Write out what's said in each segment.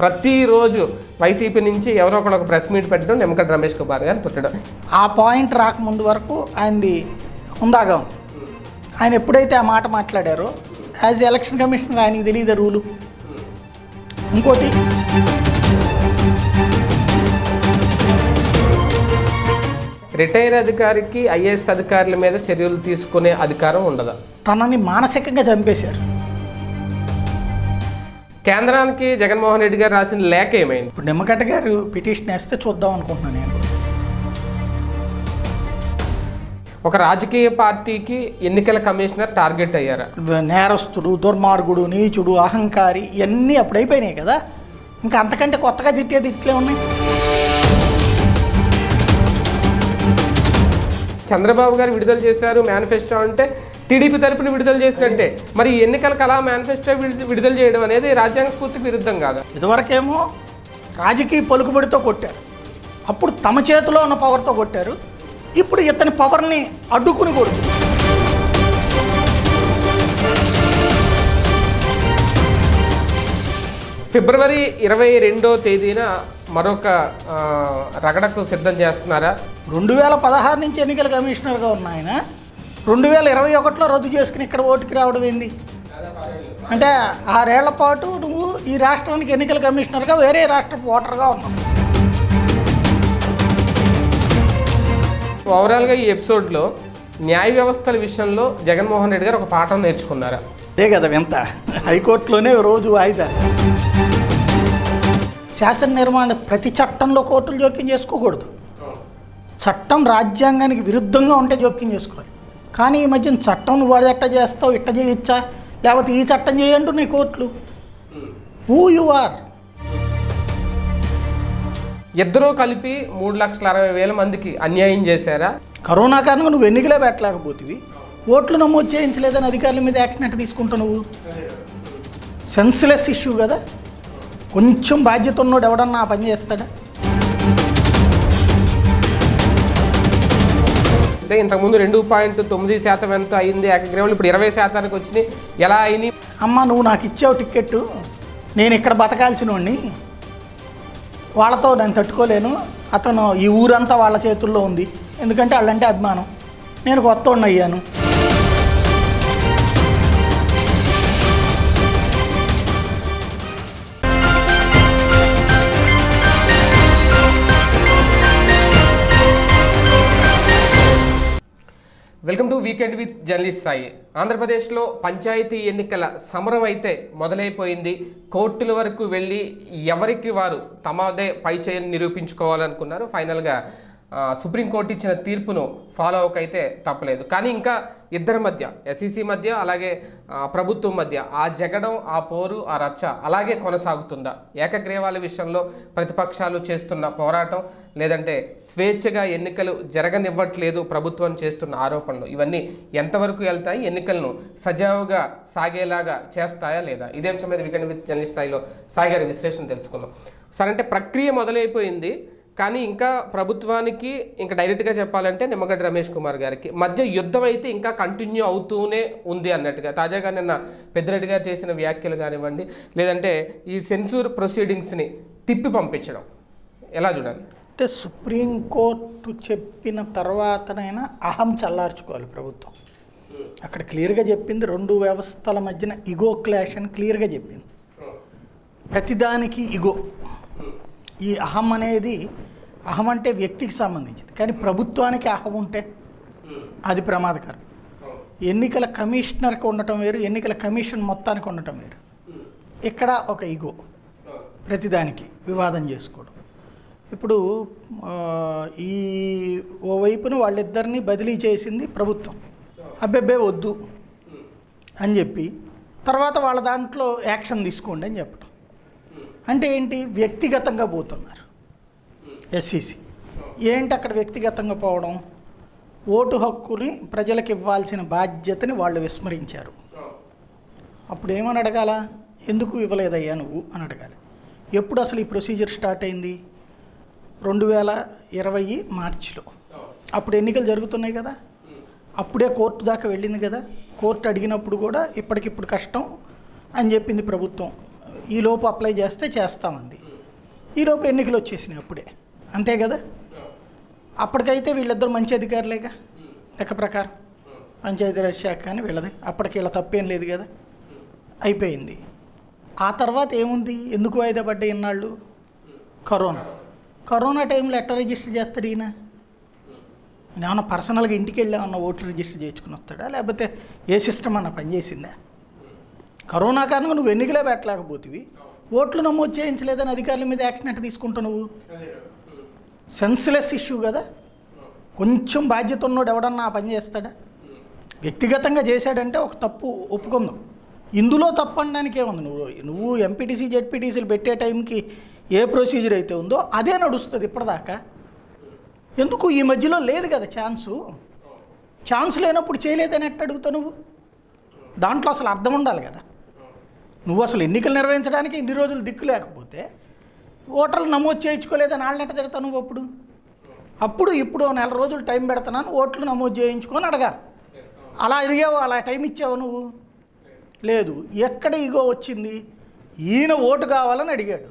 ప్రతిరోజు వైసీపీ నుంచి ఎవరో ఒకరు ఒక ప్రెస్ మీట్ పెట్టడం నిమ్మగడ్డ రమేష్ కుమార్ గారు తుట్టడం ఆ పాయింట్ రాకముందు వరకు ఆయనది ఉందాగా ఉంది ఆయన ఎప్పుడైతే ఆ మాట మాట్లాడారో యాజ్ ఎలక్షన్ కమిషనర్ ఆయనకి తెలియదు రూలు ఇంకోటి రిటైర్ అధికారికి ఐఏఎస్ అధికారుల మీద చర్యలు తీసుకునే అధికారం ఉండదు తనని మానసికంగా చంపేశారు కేంద్రానికి జగన్మోహన్ రెడ్డి గారు రాసిన లేఖ ఏమైంది ఇప్పుడు నిమ్మగడ్డ గారు పిటిషన్ వేస్తే చూద్దాం అనుకుంటున్నాను నేను ఒక రాజకీయ పార్టీకి ఎన్నికల కమిషనర్ టార్గెట్ అయ్యారా నేరస్తుడు దుర్మార్గుడు నీచుడు అహంకారి ఇవన్నీ అప్పుడు అయిపోయినాయి కదా ఇంకా అంతకంటే కొత్తగా తిట్టేది ఇట్లే ఉన్నాయి చంద్రబాబు గారు విడుదల చేశారు మేనిఫెస్టో అంటే టీడీపీ తరపున విడుదల చేసినట్టే మరి ఈ ఎన్నికలకు అలా మేనిఫెస్టో విడుదల విడుదల చేయడం అనేది రాజ్యాంగ స్ఫూర్తికి విరుద్ధం కాదా ఇదివరకేమో రాజకీయ పలుకుబడితో కొట్టారు అప్పుడు తమ చేతిలో ఉన్న పవర్తో కొట్టారు ఇప్పుడు ఇతని పవర్ని అడ్డుకుని కొడుతుంది ఫిబ్రవరి ఇరవై రెండో తేదీన మరొక ఆ, రగడకు సిద్ధం చేస్తున్నారా రెండు వేల పదహారు నుంచి ఎన్నికల కమిషనర్గా ఉన్న ఆయన రెండు వేల ఇరవై ఒకటిలో రద్దు చేసుకుని ఇక్కడ ఓటుకి రావడం ఏంది అంటే ఆరేళ్ల పాటు నువ్వు ఈ రాష్ట్రానికి ఎన్నికల కమిషనర్గా వేరే రాష్ట్రపు ఓటర్గా ఉన్నావు ఓవరాల్గా ఈ ఎపిసోడ్లో న్యాయ వ్యవస్థల విషయంలో జగన్మోహన్ రెడ్డి గారు ఒక పాఠం నేర్చుకున్నారా అదే కదా వింత హైకోర్టులోనే రోజు వాయిదా శాసన నిర్మాణ ప్రతి చట్టంలో కోర్టులు జోక్యం చేసుకోకూడదు చట్టం రాజ్యాంగానికి విరుద్ధంగా ఉంటే జోక్యం చేసుకోవాలి కానీ ఈ మధ్యన చట్టం నువ్వు వాడు ఎట్ట చేస్తావు ఇట్ట చేయొచ్చా లేకపోతే ఈ చట్టం చేయండు నీ కోర్టులు హూ యు ఆర్ ఇద్దరూ కలిపి మూడు లక్షల అరవై వేల మందికి అన్యాయం చేశారా కరోనా కారణంగా నువ్వు ఎన్నికలే పెట్టలేకపోతివి ఓట్లు నమోదు చేయించలేదని అధికారుల మీద యాక్షన్ ఎట్ట తీసుకుంటావు నువ్వు సెన్స్లెస్ ఇష్యూ కదా కొంచెం బాధ్యత ఉన్నోడు ఎవడన్నా ఆ పని చేస్తాడా అంటే ఇంతకుముందు రెండు పాయింట్ తొమ్మిది శాతం ఎంత అయింది ఏకగ్రీవంలో ఇప్పుడు ఇరవై శాతానికి వచ్చినాయి ఎలా అయినాయి అమ్మ నువ్వు నాకు ఇచ్చావు టికెట్ నేను ఇక్కడ బతకాల్సిన వాడిని వాళ్ళతో నేను తట్టుకోలేను అతను ఈ ఊరంతా వాళ్ళ చేతుల్లో ఉంది ఎందుకంటే వాళ్ళంటే అభిమానం నేను కొత్త వాడిని అయ్యాను welcome to weekend with journalist Sai ఆంధ్రప్రదేశ్లో పంచాయతీ ఎన్నికల సమరం అయితే మొదలైపోయింది కోర్టుల వరకు వెళ్ళి ఎవరికి వారు తమదే పై చేయని నిరూపించుకోవాలనుకున్నారు ఫైనల్గా ఆ, సుప్రీంకోర్టు ఇచ్చిన తీర్పును ఫాలో అవక అయితే తప్పలేదు కానీ ఇంకా ఇద్దరి మధ్య ఎస్ఈసి మధ్య అలాగే ఆ, ప్రభుత్వం మధ్య ఆ జగడం ఆ పోరు ఆ రచ్చ అలాగే కొనసాగుతుందా ఏకగ్రీవాల విషయంలో ప్రతిపక్షాలు చేస్తున్న పోరాటం లేదంటే స్వేచ్ఛగా ఎన్నికలు జరగనివ్వట్లేదు ప్రభుత్వం చేస్తున్న ఆరోపణలు ఇవన్నీ ఎంతవరకు వెళ్తాయి ఎన్నికలను సజావుగా సాగేలాగా చేస్తాయా లేదా ఇదే అంశం మీద వీకెండ్ విత్ జర్నలిస్ట్ స్థాయిలో సాయి గారి విశ్లేషణ తెలుసుకుందాం సార్ అంటే ప్రక్రియ మొదలైపోయింది కానీ ఇంకా ప్రభుత్వానికి ఇంకా డైరెక్ట్గా చెప్పాలంటే నిమ్మగడ్డ రమేష్ కుమార్ గారికి మధ్య యుద్ధం అయితే ఇంకా కంటిన్యూ అవుతూనే ఉంది అన్నట్టుగా తాజాగా నిన్న పెద్దిరెడ్డి గారు చేసిన వ్యాఖ్యలు కానివ్వండి లేదంటే ఈ సెన్సూర్ ప్రొసీడింగ్స్ని తిప్పి పంపించడం ఎలా చూడాలి అంటే సుప్రీంకోర్టు చెప్పిన తర్వాతనైనా అహం చల్లార్చుకోవాలి ప్రభుత్వం అక్కడ క్లియర్గా చెప్పింది రెండు వ్యవస్థల మధ్యన ఇగో క్లాష్ అని క్లియర్గా చెప్పింది ప్రతిదానికి ఇగో ఈ అహం అనేది అహం అంటే వ్యక్తికి సంబంధించింది కానీ ప్రభుత్వానికి అహం ఉంటే అది ప్రమాదకరం ఎన్నికల కమిషనర్కి ఉండటం వేరు ఎన్నికల కమిషన్ మొత్తానికి ఉండటం వేరు ఇక్కడ ఒక ఇగో ప్రతిదానికి వివాదం చేసుకోవడం ఇప్పుడు ఆ, ఈ ఓవైపున వాళ్ళిద్దరిని బదిలీ చేసింది ప్రభుత్వం అబ్బెబ్బే వద్దు అని చెప్పి తర్వాత వాళ్ళ దాంట్లో యాక్షన్ తీసుకోండి అని చెప్పడం అంటే ఏంటి వ్యక్తిగతంగా పోతున్నారు ఎస్సీసీ ఏంటి అక్కడ వ్యక్తిగతంగా పోవడం ఓటు హక్కుని ప్రజలకు ఇవ్వాల్సిన బాధ్యతని వాళ్ళు విస్మరించారు అప్పుడు ఏమని అడగాల ఎందుకు ఇవ్వలేదయ్యా నువ్వు అని అడగాలి ఎప్పుడు అసలు ఈ ప్రొసీజర్ స్టార్ట్ అయింది రెండు వేల ఇరవై మార్చిలో అప్పుడు ఎన్నికలు జరుగుతున్నాయి కదా అప్పుడే కోర్టు దాకా వెళ్ళింది కదా కోర్టు అడిగినప్పుడు కూడా ఇప్పటికిప్పుడు కష్టం అని చెప్పింది ప్రభుత్వం ఈ లోపు అప్లై చేస్తే చేస్తామంది ఈ లోపు ఎన్నికలు వచ్చేసినాయి అప్పుడే అంతే కదా అప్పటికైతే వీళ్ళిద్దరు మంచి అధికారులేగా లెక్క ప్రకారం పంచాయతీరాజ్ శాఖ కానీ వీళ్ళది అప్పటికి వీళ్ళ తప్పేం లేదు కదా అయిపోయింది ఆ తర్వాత ఏముంది ఎందుకు వాయిదా పడ్డాయి ఇన్నాళ్ళు కరోనా కరోనా టైంలో ఎట్లా రిజిస్టర్ చేస్తాడు ఈయన ఈయన ఏమన్నా పర్సనల్గా ఇంటికి వెళ్ళి ఏమన్నా ఓట్లు రిజిస్టర్ చేసుకుని వస్తాడా లేకపోతే ఏ సిస్టమ్ అన్న పనిచేసిందా కరోనా కారణంగా నువ్వు ఎన్నికలే పెట్టలేకపోతివి ఓట్లు నమోదు చేయించలేదని అధికారుల మీద యాక్షన్ ఎట్ట తీసుకుంటావు నువ్వు సెన్స్లెస్ ఇష్యూ కదా కొంచెం బాధ్యత ఉన్నోడు ఎవడన్నా ఆ పని చేస్తాడా వ్యక్తిగతంగా చేశాడంటే ఒక తప్పు ఒప్పుకుందాం ఇందులో తప్పు అనడానికి ఏముంది నువ్వు నువ్వు ఎంపీటీసీ జెడ్పీటీసీలు పెట్టే టైంకి ఏ ప్రొసీజర్ అయితే ఉందో అదే నడుస్తుంది ఇప్పటిదాకా ఎందుకు ఈ మధ్యలో లేదు కదా ఛాన్సు ఛాన్స్ లేనప్పుడు చేయలేదని ఎట్ట అడుగుతావు నువ్వు దాంట్లో అసలు అర్థం ఉండాలి కదా నువ్వు అసలు ఎన్నికలు నిర్వహించడానికి ఇన్ని రోజులు దిక్కు లేకపోతే ఓటర్లు నమోదు చేయించుకోలేదని వాళ్ళని ఎట్ట తిడతావు నువ్వు అప్పుడు అప్పుడు ఇప్పుడు ఓ నెల రోజులు టైం పెడుతున్నాను ఓట్లు నమోదు చేయించుకొని అడగాలి అలా అడిగావు అలా టైం ఇచ్చావు నువ్వు లేదు ఎక్కడ ఇగో వచ్చింది ఈయన ఓటు కావాలని అడిగాడు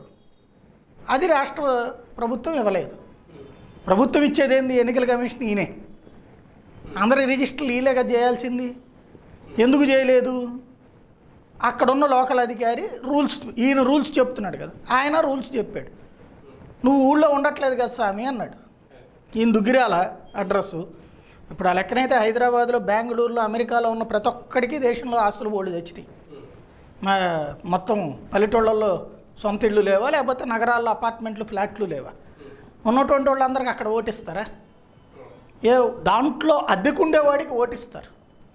అది రాష్ట్ర ప్రభుత్వం ఇవ్వలేదు ప్రభుత్వం ఇచ్చేదేంది ఎన్నికల కమిషన్ ఈయనే అందరి రిజిస్టర్లు ఈలేగా చేయాల్సింది ఎందుకు చేయలేదు అక్కడున్న లోకల్ అధికారి రూల్స్ ఈయన రూల్స్ చెప్తున్నాడు కదా ఆయన రూల్స్ చెప్పాడు నువ్వు ఊళ్ళో ఉండట్లేదు కదా స్వామి అన్నాడు ఈయన దుగ్గిరాల అడ్రస్సు ఇప్పుడు ఆ లెక్కనైతే హైదరాబాద్లో బెంగళూరులో అమెరికాలో ఉన్న ప్రతి ఒక్కడికి దేశంలో ఆస్తులు బోర్డు తెచ్చినాయి మా మొత్తం పల్లెటూళ్ళల్లో సొంత ఇళ్ళు లేవా లేకపోతే నగరాల్లో అపార్ట్మెంట్లు ఫ్లాట్లు లేవా ఉన్నటువంటి వాళ్ళందరికీ అక్కడ ఓటిస్తారా ఏ దాంట్లో అద్దెకుండేవాడికి ఓటిస్తారు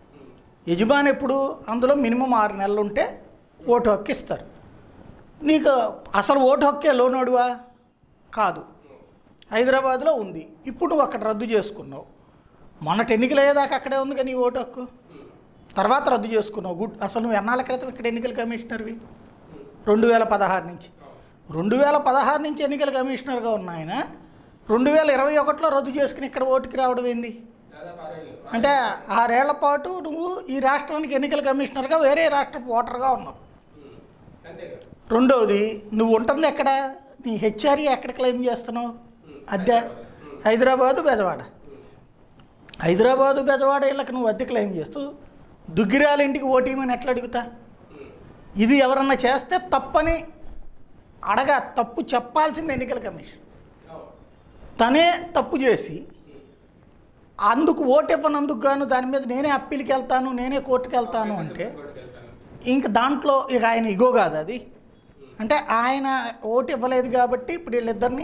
యజమాని ఎప్పుడు అందులో మినిమం ఆరు నెలలు ఉంటే ఓటు హక్కు ఇస్తారు నీకు అసలు ఓటు హక్కే లోనోడువా కాదు హైదరాబాద్లో ఉంది ఇప్పుడు నువ్వు అక్కడ రద్దు చేసుకున్నావు మొన్నటి ఎన్నికలు అయ్యేదాకా అక్కడే ఉంది కానీ నీ ఓటు హక్కు తర్వాత రద్దు చేసుకున్నావు గుడ్ అసలు నువ్వు ఎన్నాళ్ళ క్రితం ఇక్కడ ఎన్నికల కమిషనర్వి రెండు వేల పదహారు నుంచి రెండు వేల పదహారు నుంచి ఎన్నికల కమిషనర్గా ఉన్న ఆయన రెండు వేల ఇరవై ఒకటిలో రద్దు చేసుకుని ఇక్కడ ఓటుకి రావడం ఏంది అంటే ఆరేళ్ల పాటు నువ్వు ఈ రాష్ట్రానికి ఎన్నికల కమిషనర్గా వేరే రాష్ట్రపు ఓటర్గా ఉన్నావు రెండవది నువ్వు ఉంటుంది ఎక్కడ నీ హెచ్ఆర్ఈ ఎక్కడ క్లెయిమ్ చేస్తున్నావు అద్దె హైదరాబాదు బెజవాడ హైదరాబాదు బెజవాడ ఇళ్ళకి నువ్వు అద్దె క్లెయిమ్ చేస్తూ దుగ్గిరాల ఇంటికి ఓటీమని ఎట్లా అడుగుతా ఇది ఎవరన్నా చేస్తే తప్పని అడగా తప్పు చెప్పాల్సింది ఎన్నికల కమిషన్ తనే తప్పు చేసి అందుకు ఓటు ఇవ్వనందుకు గాను దాని మీద నేనే అప్పీల్కి వెళ్తాను నేనే కోర్టుకి వెళ్తాను అంటే ఇంక దాంట్లో ఇక ఆయన ఇగో కాదు అది అంటే ఆయన ఓటు ఇవ్వలేదు కాబట్టి ఇప్పుడు వీళ్ళిద్దరిని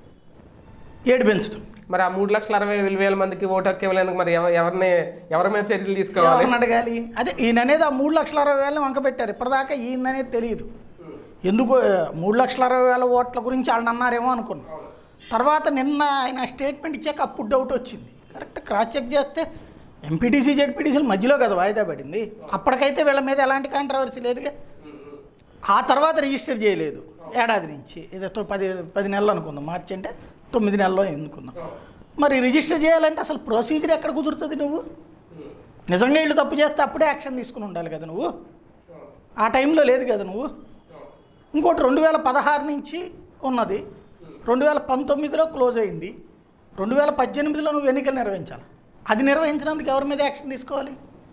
ఏడిపించడం మరి ఆ మూడు లక్షల అరవై వేల వేల మందికి ఓటు హక్కు ఇవ్వలేందుకు మరి ఎవ- ఎవరిని ఎవరి మీద చర్యలు తీసుకోవాలి ఎవరిని అడగాలి అదే ఈయన అనేది ఆ మూడు లక్షల అరవై వేలని వంక పెట్టారు ఇప్పటిదాకా ఈయన అనేది తెలియదు ఎందుకు మూడు లక్షల అరవై వేల ఓట్ల గురించి వాళ్ళు అన్నారేమో అనుకున్నాం తర్వాత నిన్న ఆయన స్టేట్మెంట్ ఇచ్చాక అప్పుడు డౌట్ వచ్చింది కరెక్ట్ క్రాస్ చెక్ చేస్తే ఎంపీటీసీ జెడ్పీటీసీల మధ్యలో కదా వాయిదా పడింది అప్పటికైతే వీళ్ళ మీద ఎలాంటి కాంట్రవర్సీ లేదుగా ఆ తర్వాత రిజిస్టర్ చేయలేదు ఏడాది నుంచి ఏదో పది పది నెలలు అనుకుందాం మార్చి అంటే తొమ్మిది నెలల్లో ఎన్నుకుందాం మరి రిజిస్టర్ చేయాలంటే అసలు ప్రొసీజర్ ఎక్కడ కుదురుతుంది నువ్వు నిజంగా వీళ్ళు తప్పు చేస్తే అప్పుడే యాక్షన్ తీసుకుని ఉండాలి కదా నువ్వు ఆ టైంలో లేదు కదా నువ్వు ఇంకోటి రెండు వేల పదహారు నుంచి ఉన్నది రెండు వేల పంతొమ్మిదిలో క్లోజ్ అయింది రెండు వేల పద్దెనిమిదిలో నువ్వు ఎన్నికలు నిర్వహించాలి అది నిర్వహించినందుకు ఎవరి మీద యాక్షన్ తీసుకోవాలి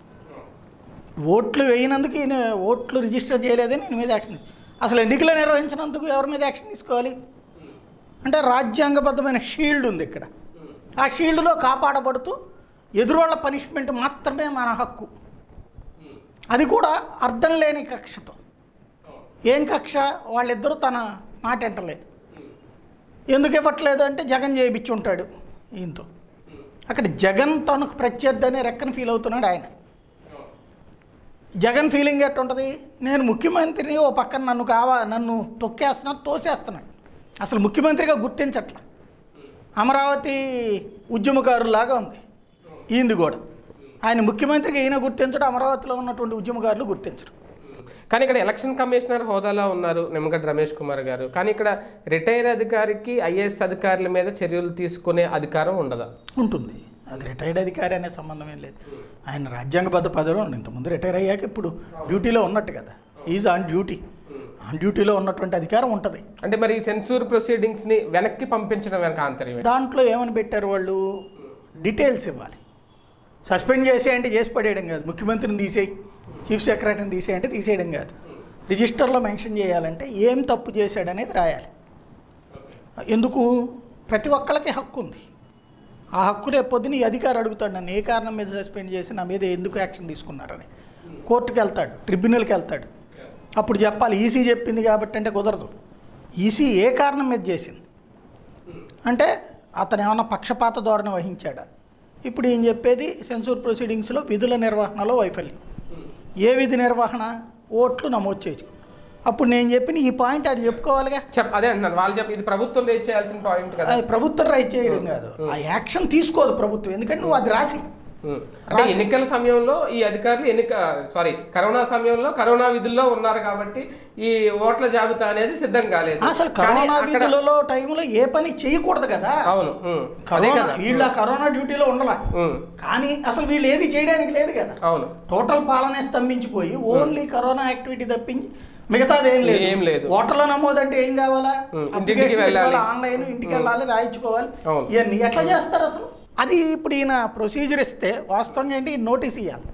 ఓట్లు వేయినందుకు ఈయన ఓట్లు రిజిస్టర్ చేయలేదని ఈయన మీద యాక్షన్ తీసు- అసలు ఎన్నికలు నిర్వహించినందుకు ఎవరి మీద యాక్షన్ తీసుకోవాలి అంటే రాజ్యాంగబద్ధమైన షీల్డ్ ఉంది ఇక్కడ ఆ షీల్డ్లో కాపాడబడుతూ ఎదురువాళ్ళ పనిష్మెంట్ మాత్రమే మన హక్కు అది కూడా అర్థం లేని కక్షతో ఏం కక్ష వాళ్ళిద్దరూ తన మాట వింటలేదు ఎందుకు ఇవ్వట్లేదు అంటే జగన్ చేయించి ఉంటాడు ఈయనతో అక్కడ జగన్ తనకు ప్రత్యర్థి అనే రెక్కన ఫీల్ అవుతున్నాడు ఆయన జగన్ ఫీలింగ్ ఎట్టుంటుంది నేను ముఖ్యమంత్రిని ఓ పక్కన నన్ను కావా నన్ను తొక్కేస్తున్నా తోసేస్తున్నాడు అసలు ముఖ్యమంత్రిగా గుర్తించట్ల అమరావతి ఉద్యమకారులాగా ఉంది ఈయనది కూడా ఆయన ముఖ్యమంత్రిగా ఈయన గుర్తించడం అమరావతిలో ఉన్నటువంటి ఉద్యమకారులు గుర్తించరు కానీ ఇక్కడ ఎలక్షన్ కమిషనర్ హోదాలో ఉన్నారు నిమ్మగడ్డ రమేష్ కుమార్ గారు కానీ ఇక్కడ రిటైర్ అధికారికి ఐఏఎస్ అధికారుల మీద చర్యలు తీసుకునే అధికారం ఉండదా ఉంటుంది అది రిటైర్డ్ అధికారి అనే సంబంధం ఏం లేదు ఆయన రాజ్యాంగబద్ధ పదవిలో ఉంది ఇంతకుముందు రిటైర్ అయ్యాక ఇప్పుడు డ్యూటీలో ఉన్నట్టు కదా ఈజ్ ఆన్ డ్యూటీ ఆన్ డ్యూటీలో ఉన్నటువంటి అధికారం ఉంటుంది అంటే మరి సెన్సూర్ ప్రొసీడింగ్స్ ని వెనక్కి పంపించడం వెనక ఆంతర్యం ఏంటి? దాంట్లో ఏమని పెట్టారు వాళ్ళు డీటెయిల్స్ ఇవ్వాలి సస్పెండ్ చేసేయంటే చేసి పడేయడం కాదు ముఖ్యమంత్రిని తీసేయి చీఫ్ సెక్రటరీని తీసేయంటే తీసేయడం కాదు రిజిస్టర్లో మెన్షన్ చేయాలంటే ఏం తప్పు చేశాడనేది రాయాలి ఎందుకు ప్రతి ఒక్కళ్ళకి హక్కు ఉంది ఆ హక్కు రేపు పొద్దున ఈ అధికారి అడుగుతాడు నన్ను ఏ కారణం మీద సస్పెండ్ చేసి నా మీద ఎందుకు యాక్షన్ తీసుకున్నారని కోర్టుకి వెళ్తాడు ట్రిబ్యునల్కి వెళ్తాడు అప్పుడు చెప్పాలి ఈసీ చెప్పింది కాబట్టి అంటే కుదరదు ఈసీ ఏ కారణం మీద చేసింది అంటే అతను ఏమైనా పక్షపాత ధోరణి వహించాడా ఇప్పుడు ఈయన చెప్పేది సెన్సూర్ ప్రొసీడింగ్స్లో విధుల నిర్వహణలో వైఫల్యం ఏ విధి నిర్వహణ ఓట్లు నమోదు చేసుకో అప్పుడు నేను చెప్పిన ఈ పాయింట్ అది చెప్పుకోవాలిగా చెప్ అదే అంటున్నాను వాళ్ళు చెప్పి ఇది ప్రభుత్వం రేట్ చేయాల్సిన పాయింట్ కదా అది ప్రభుత్వం రైట్ చేయడం కాదు ఆ యాక్షన్ తీసుకోదు ప్రభుత్వం ఎందుకంటే నువ్వు అది రాసి ఉమ్. అంటే ఎన్నికల సమయంలో ఈ అధికారులు ఎన్నిక సారీ కరోనా సమయంలో కరోనా విధుల్లో ఉన్నారు కాబట్టి ఈ ఓట్ల జాబితా అనేది సిద్ధం కాలేదు అసలు కానీ కరోనా అక్కడ- విధులలో టైంలో ఏ పని చేయకూడదు కదా అవును ఉమ్. అదే కరోనా కదా వీళ్ళ కరోనా డ్యూటీలో ఉండాలి ఉమ్. కానీ అసలు వీళ్ళు ఏది చేయడానికి లేదు కదా అవును టోటల్ పాలనే స్తంభించిపోయి ఓన్లీ కరోనా యాక్టివిటీ తప్పించి మిగతాది ఏం లేదు ఏం లేదు. ఓటర్ల నమోదు అంటే ఏం కావాలా ఉం, అప్లికేషన్ ఇంటింటికి వెళ్ళాలి. పెట్టుకోవాలి, ఆన్లైన్ ఇంటికి వెళ్ళాలి రాయించుకోవాలి అవును. ఇవన్నీ ఎట్లా చేస్తారు అసలు అది ఇప్పుడు ఈయన ప్రొసీజర్ ఇస్తే వాస్తవంగా ఏంటి నోటీస్ ఇవ్వాలి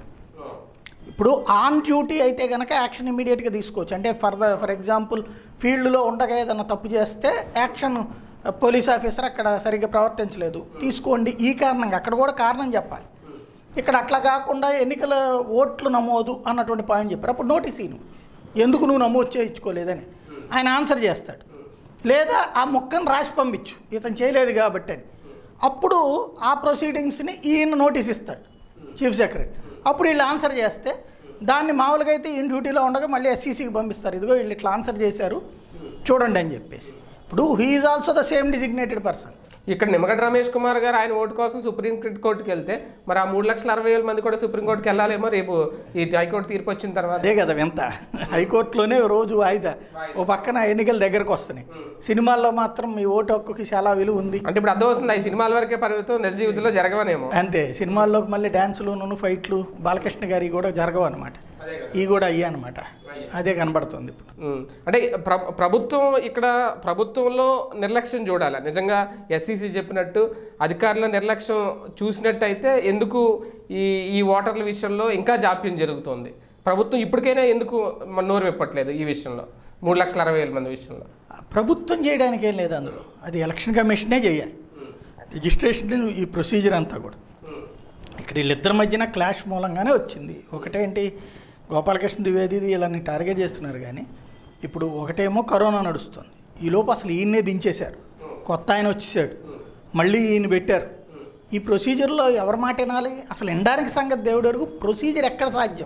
ఇప్పుడు ఆన్ డ్యూటీ అయితే కనుక యాక్షన్ ఇమీడియట్గా తీసుకోవచ్చు అంటే ఫర్ ద ఫర్ ఎగ్జాంపుల్ ఫీల్డ్లో ఉండగా ఏదైనా తప్పు చేస్తే యాక్షన్ పోలీస్ ఆఫీసర్ అక్కడ సరిగ్గా ప్రవర్తించలేదు తీసుకోండి ఈ కారణంగా అక్కడ కూడా కారణం చెప్పాలి ఇక్కడ అట్లా కాకుండా ఎన్నికల ఓట్లు నమోదు అన్నటువంటి పాయింట్ చెప్పారు అప్పుడు నోటీస్ ఇను ఎందుకు నువ్వు నమోదు చేయించుకోలేదని ఆయన ఆన్సర్ చేస్తాడు లేదా ఆ మొక్కను రాసి పంపించు ఇతను చేయలేదు కాబట్టి అని అప్పుడు ఆ ప్రొసీడింగ్స్ని ఈయన నోటీస్ ఇస్తాడు చీఫ్ సెక్రటరీ అప్పుడు వీళ్ళు ఆన్సర్ చేస్తే దాన్ని మామూలుగా అయితే ఈయన డ్యూటీలో ఉండగా మళ్ళీ ఎస్సీసీకి పంపిస్తారు ఇదిగో వీళ్ళు ఇట్లా ఆన్సర్ చేశారు చూడండి అని చెప్పేసి ఇప్పుడు he is also the same designated person ఇక్కడ నిమ్మగడ్డ రమేష్ కుమార్ గారు ఆయన ఓటు కోసం సుప్రీం కోర్టుకి వెళ్తే మరి ఆ మూడు లక్షల అరవై వేల మంది కూడా సుప్రీం కోర్టుకి వెళ్ళాలేమో రేపు ఈ హైకోర్టు తీర్పు వచ్చిన తర్వాత అదే కదా వింత హైకోర్టులోనే రోజు వాయిదా ఓ పక్కన ఎన్నికలు దగ్గరకు వస్తున్నాయి సినిమాల్లో మాత్రం మీ ఓటు హక్కుకి చాలా విలువ ఉంది అంటే ఇప్పుడు అర్థమవుతుంది ఈ సినిమాల వరకే పరిమితం నిజ జీవితంలో జరగవనేమో అంతే సినిమాల్లోకి మళ్ళీ డ్యాన్సులు నూనె ఫైట్లు బాలకృష్ణ గారి కూడా జరగవు అనమాట అదే కదా. ఈ కూడా అయ్యా అనమాట అదే కనబడుతుంది ఇప్పుడు ఉమ్. అంటే ప్ర ప్రభుత్వం ఇక్కడ ప్రభుత్వంలో నిర్లక్ష్యం చూడాలి నిజంగా ఎస్సీసీ చెప్పినట్టు అధికారుల నిర్లక్ష్యం చూసినట్టయితే ఎందుకు ఈ ఈ ఓటర్ల విషయంలో ఇంకా జాప్యం జరుగుతుంది ప్రభుత్వం ఇప్పటికైనా ఎందుకు మన నోరు విప్పట్లేదు ఈ విషయంలో మూడు లక్షల అరవై వేల మంది విషయంలో ప్రభుత్వం చేయడానికి ఏం లేదు అందులో అది ఎలక్షన్ కమిషనే చేయాలి రిజిస్ట్రేషన్ ఈ ప్రొసీజర్ అంతా కూడా ఇక్కడ వీళ్ళిద్దరి మధ్యన క్లాష్ మూలంగానే వచ్చింది ఒకటేంటి గోపాలకృష్ణ ద్వివేది వీళ్ళని టార్గెట్ చేస్తున్నారు కానీ ఇప్పుడు ఒకటేమో కరోనా నడుస్తుంది ఈ లోపు అసలు ఈయన్నే దించేశారు కొత్త ఆయన వచ్చేసాడు మళ్ళీ ఈయన పెట్టారు ఈ ప్రొసీజర్లో ఎవరి మాట వినాలి అసలు ఎండానికి సంగతి దేవుడు వరకు ప్రొసీజర్ ఎక్కడ సాధ్యం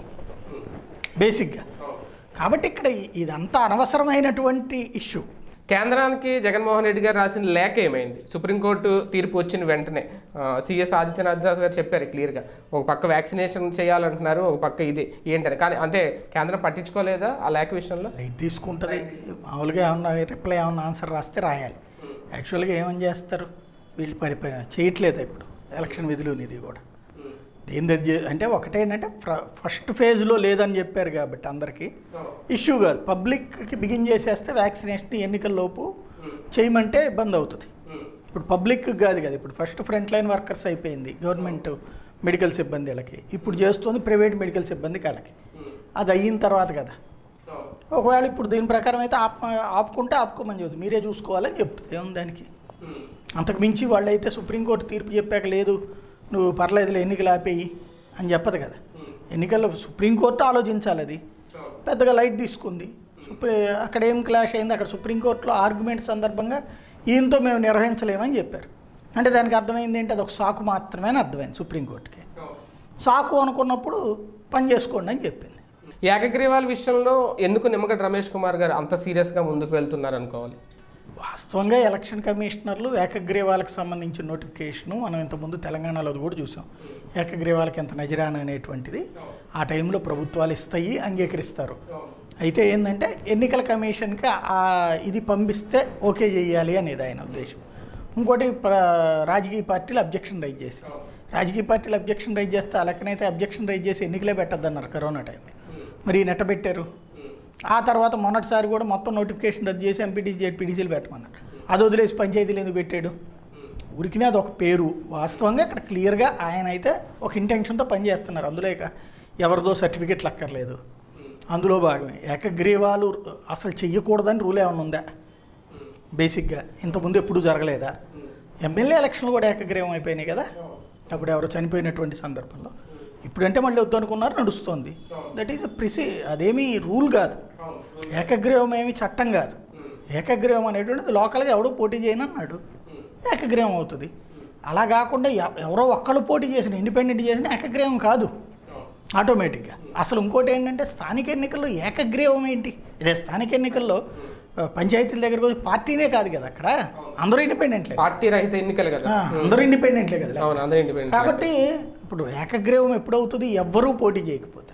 బేసిక్గా కాబట్టి ఇక్కడ ఇ- ఇదంతా అనవసరమైనటువంటి ఇష్యూ కేంద్రానికి జగన్మోహన్ రెడ్డి గారు రాసిన లేఖ ఏమైంది సుప్రీంకోర్టు తీర్పు వచ్చిన వెంటనే సిఎస్ ఆదిత్యనాథ్ దాస్ గారు చెప్పారు క్లియర్గా ఒక పక్క వ్యాక్సినేషన్ చేయాలంటున్నారు ఒక పక్క ఇది ఏంటని కానీ అంటే కేంద్రం పట్టించుకోలేదా ఆ లేఖ విషయంలో లైట్ తీసుకుంటుంది మామూలుగా ఏమన్నా రిప్లై ఏమన్నా ఆన్సర్ రాస్తే రాయాలి యాక్చువల్గా ఏమని చేస్తారు వీళ్ళు పరిపాలన చేయట్లేదు ఇప్పుడు ఎలక్షన్ విధులు ఇది కూడా దేని దగ్గర చే- అంటే ఒకటేంటంటే ఫస్ట్ ఫేజ్లో లేదని చెప్పారు కాబట్టి అందరికీ ఇష్యూ కాదు పబ్లిక్కి బిగిన్ చేసేస్తే వ్యాక్సినేషన్ ఎన్నికల లోపు చేయమంటే ఇబ్బంది అవుతుంది ఇప్పుడు పబ్లిక్ కాదు కదా ఇప్పుడు ఫస్ట్ ఫ్రంట్ లైన్ వర్కర్స్ అయిపోయింది గవర్నమెంట్ మెడికల్ సిబ్బంది వాళ్ళకి ఇప్పుడు చేస్తుంది ప్రైవేట్ మెడికల్ సిబ్బంది వాళ్ళకి అది అయిన తర్వాత కదా ఒకవేళ ఇప్పుడు దీని ప్రకారం అయితే ఆప్ ఆపుకుంటే ఆపుకోమని చెబుతుంది మీరే చూసుకోవాలని చెప్తుంది ఏముంది దానికి అంతకు మించి వాళ్ళైతే సుప్రీంకోర్టు తీర్పు చెప్పాక లేదు నువ్వు పర్లేదులే ఎన్నికలు ఆపేయి అని చెప్పదు కదా ఎన్నికల్లో సుప్రీంకోర్టు ఆలోచించాలి అది పెద్దగా లైట్ తీసుకుంది సుప్రీ అక్కడ ఏం క్లాష్ అయింది అక్కడ సుప్రీంకోర్టులో ఆర్గ్యుమెంట్ సందర్భంగా ఈయనతో మేము నిర్వహించలేమని చెప్పారు అంటే దానికి అర్థమైంది ఏంటి అది ఒక సాకు మాత్రమే అని అర్థమైంది సుప్రీంకోర్టుకి సాకు అనుకున్నప్పుడు పని చేసుకోండి అని చెప్పింది ఈ ఏకగ్రీవాల విషయంలో ఎందుకు నిమ్మగడ్డ రమేష్ కుమార్ గారు అంత సీరియస్గా ముందుకు వెళ్తున్నారు అనుకోవాలి వాస్తవంగా ఎలక్షన్ కమిషనర్లు ఏకగ్రీవాలకు సంబంధించిన నోటిఫికేషను మనం ఇంతకుముందు తెలంగాణలో అది కూడా చూసాం ఏకగ్రీవాలకి ఎంత నజరాన అనేటువంటిది ఆ టైంలో ప్రభుత్వాలు ఇస్తాయి అంగీకరిస్తారు అయితే ఏంటంటే ఎన్నికల కమిషన్కి ఆ ఇది పంపిస్తే ఓకే చేయాలి అనేది ఆయన ఉద్దేశం ఇంకోటి ప్ర రాజకీయ పార్టీలు అబ్జెక్షన్ రైజ్ చేసి రాజకీయ పార్టీలు అబ్జెక్షన్ రైజ్ చేస్తే ఆ లెక్కనైతే అబ్జెక్షన్ రైజ్ చేసి ఎన్నికలే పెట్టద్దన్నారు కరోనా టైంలో మరి నెట్ట పెట్టారు ఆ తర్వాత మొన్నటిసారి కూడా మొత్తం నోటిఫికేషన్ రద్దు చేసి ఎంపీటీసీ జెడ్పీటీసీలు పెట్టమన్నారు అది వదిలేసి పంచాయతీలు ఎందుకు పెట్టాడు ఊరికినే అది ఒక పేరు వాస్తవంగా ఇక్కడ క్లియర్గా ఆయన అయితే ఒక ఇంటెన్షన్తో పనిచేస్తున్నారు అందులో ఇక ఎవరిదో సర్టిఫికెట్లు అక్కర్లేదు అందులో భాగమే ఏకగ్రీవాలు అసలు చెయ్యకూడదని రూల్ ఏమైనా ఉందా బేసిక్గా ఇంతకుముందు ఎప్పుడూ జరగలేదా ఎమ్మెల్యే ఎలక్షన్లు కూడా ఏకగ్రీవం అయిపోయినాయి కదా అప్పుడు ఎవరు చనిపోయినటువంటి సందర్భంలో ఇప్పుడంటే మళ్ళీ వద్దనుకున్నారు నడుస్తుంది దట్ ఈస్ ప్రిసి అదేమీ రూల్ కాదు ఏకగ్రీవం ఏమి చట్టం కాదు ఏకగ్రీవం అనేటువంటిది లోకల్గా ఎవడో పోటీ చేయను అన్నాడు ఏకగ్రీవం అవుతుంది అలా కాకుండా ఎవ- ఎవరో ఒక్కళ్ళు పోటీ చేసిన ఇండిపెండెంట్ చేసిన ఏకగ్రీవం కాదు ఆటోమేటిక్గా అసలు ఇంకోటి ఏంటంటే స్థానిక ఎన్నికల్లో ఏకగ్రీవం ఏంటి ఇదే స్థానిక ఎన్నికల్లో ఆ, పంచాయతీల దగ్గరకు వచ్చి పార్టీనే కాదు కదా అక్కడ అందరూ ఇండిపెండెంట్లే పార్టీ రహిత ఎన్నికలు కదా ఆ, అందరూ ఇండిపెండెంట్లే కదా అవును అందరూ ఇండిపెండెంట్ కాబట్టి ఇప్పుడు ఏకగ్రీవం ఎప్పుడవుతుంది ఎవ్వరూ పోటీ చేయకపోతే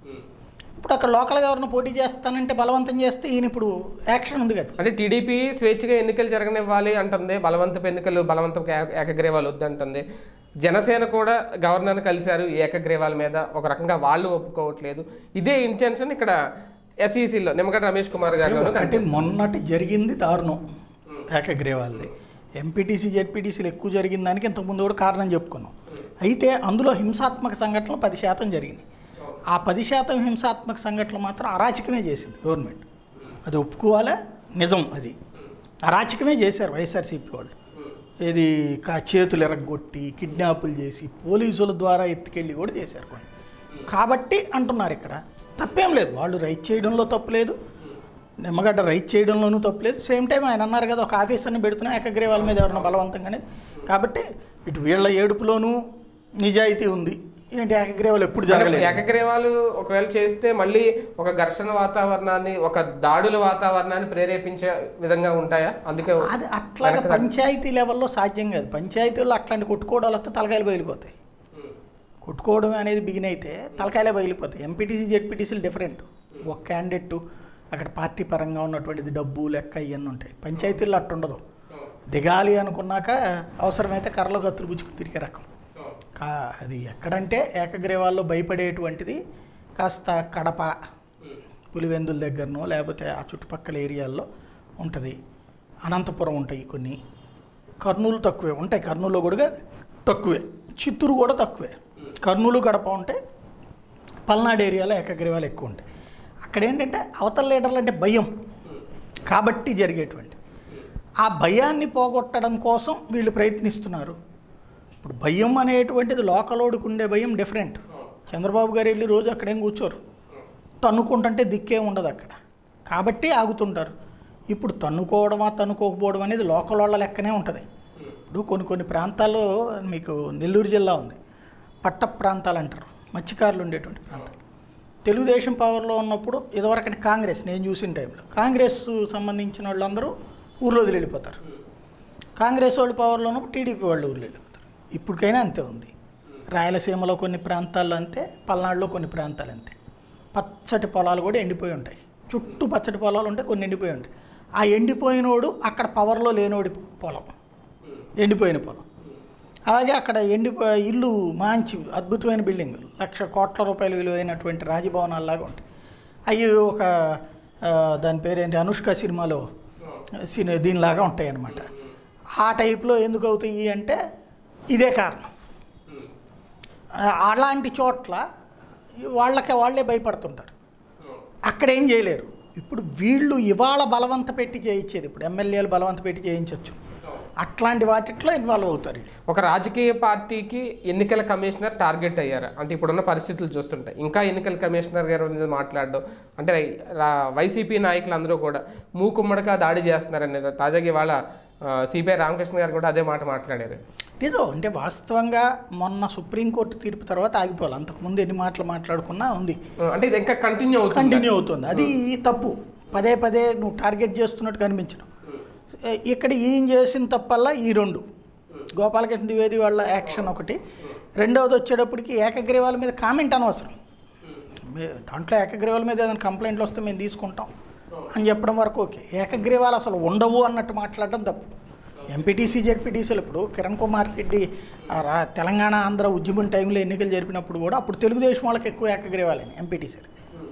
ఇప్పుడు అక్కడ లోకల్గా ఎవరిని పోటీ చేస్తానంటే బలవంతం చేస్తే ఈయన ఇప్పుడు యాక్షన్ ఉంది కదా అంటే టీడీపీ స్వేచ్ఛగా ఎన్నికలు జరగనివ్వాలి అంటుంది బలవంతపు ఎన్నికలు బలవంతపు ఏక- ఏకగ్రీవాలు వద్దంటుంది జనసేన కూడా గవర్నర్ కలిశారు ఈ ఏకగ్రీవాల మీద ఒక రకంగా వాళ్ళు ఒప్పుకోవట్లేదు ఇదే ఇంటెన్షన్ ఇక్కడ ఎస్ఈసిలో నిమ్మగడ్డ రమేష్ కుమార్ గారిలోనూ ఒకటి కనిపిస్తుంది. మొన్నటి జరిగింది దారుణం ఏకగ్రీవాల్ది ఎంపీటీసీ జెడ్పీటీసీలు ఎక్కువ జరిగిన దానికి ఇంతకుముందు కూడా కారణం చెప్పుకున్నాం అయితే అందులో హింసాత్మక సంఘటనలు పది శాతం జరిగినాయి ఆ పది శాతం హింసాత్మక సంఘటనలు మాత్రం అరాచకమే చేసింది గవర్నమెంట్ అది ఒప్పుకోవాలా నిజం అది అరాచకమే చేశారు వైఎస్ఆర్సీపీ వాళ్ళు ఇది కా చేతులు ఎరగొట్టి కిడ్నాపులు చేసి పోలీసుల ద్వారా ఎత్తుకెళ్ళి కూడా చేశారు కొన్ని కాబట్టి అంటున్నారు ఇక్కడ తప్పేం లేదు వాళ్ళు రైట్ చేయడంలో తప్పు లేదు నిమ్మగడ్డ రైట్ చేయడంలోనూ తప్పులేదు సేమ్ టైం ఆయన అన్నారు కదా ఒక ఆఫీసర్ని పెడుతున్నా ఏకగ్రీవాల మీద ఎవరైనా బలవంతంగానే కాబట్టి ఇటు వీళ్ళ ఏడుపులోనూ నిజాయితీ ఉంది ఏంటి ఏకగ్రీవాలు ఎప్పుడు అంటే జరగలేదు ఏకగ్రీవాలు ఒకవేళ చేస్తే మళ్ళీ ఒక ఘర్షణ వాతావరణాన్ని ఒక దాడుల వాతావరణాన్ని ప్రేరేపించే విధంగా ఉంటాయా అందుకే అది అట్లాగా పంచాయతీ లెవెల్లో సాధ్యం కాదు పంచాయతీల్లో అట్లాంటి కొట్టుకోవడాలు వస్తే తలకాయలు బయలిపోతాయి కొట్టుకోవడం అనేది బిగిన్ అయితే తలకాయలే బయలిపోతాయి ఎంపీటీసీ జెడ్పీటీసీలు డిఫరెంట్ ఒక క్యాండిడేట్ అక్కడ పార్టీ పరంగా ఉన్నటువంటిది డబ్బు లెక్క ఇవన్నీ ఉంటాయి పంచాయతీల్లో అట్టు ఉండదు దిగాలి అనుకున్నాక అవసరమైతే కర్రలో గత్తులు గుచ్చుకు తిరిగే రకం కా అది ఎక్కడంటే ఏకగ్రీవాల్లో భయపడేటువంటిది కాస్త కడప పులివెందుల దగ్గరనో లేకపోతే ఆ చుట్టుపక్కల ఏరియాల్లో ఉంటుంది అనంతపురం ఉంటాయి కొన్ని కర్నూలు తక్కువే ఉంటాయి కర్నూలులో కూడా తక్కువే చిత్తూరు కూడా తక్కువే కర్నూలు గడప ఉంటే పల్నాడు ఏరియాలో ఏకగ్రీవాలు ఎక్కువ ఉంటాయి అక్కడ ఏంటంటే అవతల లీడర్లు అంటే భయం కాబట్టి జరిగేటువంటి ఆ భయాన్ని పోగొట్టడం కోసం వీళ్ళు ప్రయత్నిస్తున్నారు ఇప్పుడు భయం అనేటువంటిది లోకలోడికి ఉండే భయం డిఫరెంట్ చంద్రబాబు గారు వెళ్ళి రోజు అక్కడేం కూర్చోరు తన్నుకుంటుంటే దిక్కే ఉండదు అక్కడ కాబట్టి ఆగుతుంటారు ఇప్పుడు తన్నుకోవడమా తన్నుకోకపోవడం అనేది లోకల్ వాళ్ళ లెక్కనే ఉంటుంది ఇప్పుడు కొన్ని కొన్ని ప్రాంతాల్లో మీకు నెల్లూరు జిల్లా ఉంది పట్ట ప్రాంతాలు అంటారు మత్స్యకారులు ఉండేటువంటి ప్రాంతాలు తెలుగుదేశం పవర్లో ఉన్నప్పుడు ఇదివరకటి కాంగ్రెస్ నేను చూసిన టైంలో కాంగ్రెస్ సంబంధించిన వాళ్ళందరూ ఊర్లో వదిలి వెళ్ళిపోతారు కాంగ్రెస్ వాళ్ళు పవర్లో ఉన్నప్పుడు టీడీపీ వాళ్ళు ఊర్లో వెళ్ళిపోతారు ఇప్పటికైనా అంతే ఉంది రాయలసీమలో కొన్ని ప్రాంతాల్లో అంతే పల్నాడులో కొన్ని ప్రాంతాలు అంతే పచ్చటి పొలాలు కూడా ఎండిపోయి ఉంటాయి చుట్టూ పచ్చటి పొలాలు ఉంటాయి కొన్ని ఎండిపోయి ఉంటాయి ఆ ఎండిపోయినోడు అక్కడ పవర్లో లేనోడి పొలం ఎండిపోయిన పొలం అలాగే అక్కడ ఎండిపో ఇల్లు మంచి అద్భుతమైన బిల్డింగ్ లక్ష కోట్ల రూపాయలు విలువైనటువంటి రాజభవనాల్లాగా ఉంటాయి అవి ఒక ఆ, దాని పేరేంటి అనుష్క సినిమాలో సిని దీనిలాగా ఉంటాయి అన్నమాట ఆ టైప్లో ఎందుకు అవుతాయి అంటే ఇదే కారణం ఆ, అలాంటి చోట్ల వాళ్ళకి వాళ్ళే భయపడుతుంటారు అక్కడ ఏం చేయలేరు ఇప్పుడు వీళ్ళు ఇవాళ బలవంత పెట్టి చేయించేది ఇప్పుడు ఎమ్మెల్యేలు బలవంత పెట్టి చేయించవచ్చు అట్లాంటి వాటిట్లో ఇన్వాల్వ్ అవుతారు వీళ్ళు. ఒక రాజకీయ పార్టీకి ఎన్నికల కమిషనర్ టార్గెట్ అయ్యారు అంటే ఇప్పుడున్న పరిస్థితులు చూస్తుంటే ఇంకా ఎన్నికల కమిషనర్ గారి మీద మాట్లాడడం అంటే రా- వైసీపీ నాయకులు అందరూ కూడా మూకుమ్మడిగా దాడి చేస్తున్నారని తాజాగా ఇవాళ సిపిఐ రామకృష్ణ గారు కూడా అదే మాట మాట్లాడారు నిజం అంటే వాస్తవంగా మొన్న సుప్రీంకోర్టు తీర్పు తర్వాత ఆగిపోవాలి అంతకుముందు ఎన్ని మాటలు మాట్లాడుకున్నా ఉంది అంటే ఇది ఇంకా కంటిన్యూ అవుతుంది కంటిన్యూ అవుతుంది అది తప్పు పదే పదే నువ్వు టార్గెట్ చేస్తున్నట్టు కనిపించడం ఇక్కడ ఈయన చేసిన తప్పల్లా ఈ రెండు గోపాలకృష్ణ ద్వివేది వాళ్ళ యాక్షన్ ఒకటి రెండవది వచ్చేటప్పటికి ఏకగ్రీవాల మీద కామెంట్ అనవసరం మే- దాంట్లో ఏకగ్రీవాల మీద ఏదైనా కంప్లైంట్లు వస్తే మేము తీసుకుంటాం అని చెప్పడం వరకు ఓకే ఏకగ్రీవాలు అసలు ఉండవు అన్నట్టు మాట్లాడడం తప్పు ఎంపీటీసీ జెడ్పీటీసీలు ఇప్పుడు కిరణ్ కుమార్ రెడ్డి ఆ రా- తెలంగాణ ఆంధ్ర ఉద్యమం టైంలో ఎన్నికలు జరిపినప్పుడు కూడా అప్పుడు తెలుగుదేశం వాళ్ళకి ఎక్కువ ఏకగ్రీవాలని ఎంపీటీసీలు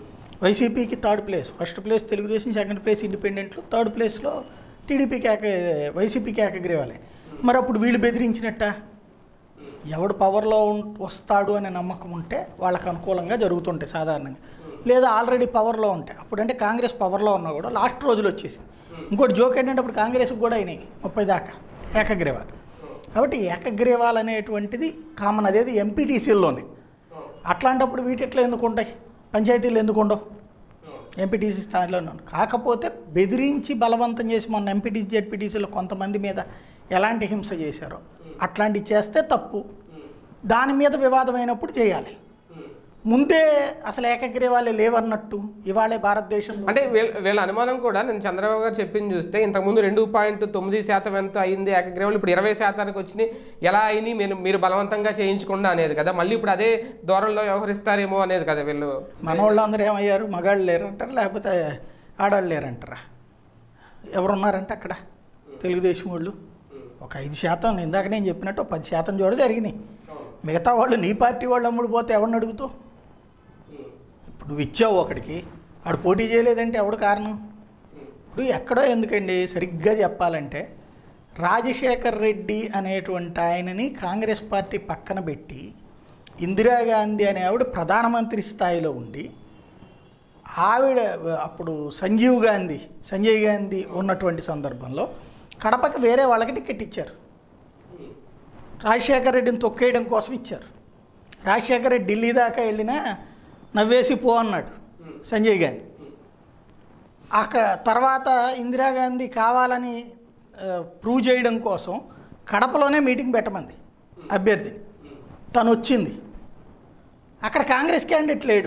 వైసీపీకి third place first place Telugu Desam second place ఇండిపెండెంట్లు థర్డ్ ప్లేస్లో టీడీపీకి ఏక వైసీపీకి ఏకగ్రీవాలే మరి అప్పుడు వీళ్ళు బెదిరించినట్ట ఎవడు పవర్లో ఉం- వస్తాడు అనే నమ్మకం ఉంటే వాళ్ళకి అనుకూలంగా జరుగుతుంటాయి సాధారణంగా లేదా ఆల్రెడీ పవర్లో ఉంటాయి అప్పుడంటే కాంగ్రెస్ పవర్లో ఉన్నా కూడా లాస్ట్ రోజులు వచ్చేసి ఇంకోటి జోక్ ఏంటంటే అప్పుడు కాంగ్రెస్కి కూడా అయినాయి ముప్పై దాకా ఏకగ్రీవాలు కాబట్టి ఏకగ్రీవాలు అనేటువంటిది కామన్ అదేది ఎంపీటీసీల్లోనే అట్లాంటప్పుడు వీటిట్లో ఎందుకు ఉంటాయి పంచాయతీలు ఎందుకు ఉండవు ఎంపీటీసీ స్థాయిలో ఉన్నాను కాకపోతే బెదిరించి బలవంతం చేసి మొన్న ఎంపీటీసీ జెడ్పీటీసీలో కొంతమంది మీద ఎలాంటి హింస చేశారో అట్లాంటివి చేస్తే తప్పు దాని మీద వివాదమైనప్పుడు చేయాలి ముందే అసలు ఏకగ్రీవాలే లేవన్నట్టు ఇవాళే భారతదేశంలో అంటే వీళ్ళ వీళ్ళ అనుమానం కూడా నేను చంద్రబాబు గారు చెప్పింది చూస్తే ఇంతకుముందు రెండు పాయింట్ తొమ్మిది శాతం ఎంత అయింది ఏకగ్రీవాలు ఇప్పుడు ఇరవై శాతానికి వచ్చినాయి ఎలా అయినాయి మీరు మీరు బలవంతంగా చేయించకుండా అనేది కదా మళ్ళీ ఇప్పుడు అదే దూరంలో వ్యవహరిస్తారేమో అనేది కదా వీళ్ళు మనవాళ్ళందరూ ఏమయ్యారు మగాళ్ళు లేరంటారా లేకపోతే ఆడాళ్ళు లేరంటారా ఎవరున్నారంటే అక్కడ తెలుగుదేశం వాళ్ళు ఒక ఐదు శాతం ఇందాక నేను చెప్పినట్టు ఒక పది శాతం చూడ జరిగినాయి మిగతా వాళ్ళు నీ పార్టీ వాళ్ళు అమ్ముడు పోతే ఎవరిని అడుగుతావు ఇప్పుడు నువ్వు ఇచ్చావు ఒకడికి ఆడు పోటీ చేయలేదంటే ఎవడు కారణం ఇప్పుడు ఎక్కడో ఎందుకండి సరిగ్గా చెప్పాలంటే రాజశేఖర్ రెడ్డి అనేటువంటి ఆయనని కాంగ్రెస్ పార్టీ పక్కన పెట్టి ఇందిరాగాంధీ అనే ఆవిడ ప్రధానమంత్రి స్థాయిలో ఉండి ఆవిడ అప్పుడు సంజీవ్ గాంధీ సంజయ్ గాంధీ ఉన్నటువంటి సందర్భంలో కడపకి వేరే వాళ్ళకి టికెట్ ఇచ్చారు రాజశేఖర రెడ్డిని తొక్కేయడం కోసం ఇచ్చారు రాజశేఖర రెడ్డి ఢిల్లీ దాకా వెళ్ళినా నవ్వేసి పో అన్నాడు సంజయ్ గాంధీ అక్కడ తర్వాత ఇందిరాగాంధీ కావాలని ఆ, ప్రూవ్ చేయడం కోసం కడపలోనే మీటింగ్ పెట్టమంది అభ్యర్థి తను వచ్చింది అక్కడ కాంగ్రెస్ క్యాండిడేట్ లేడు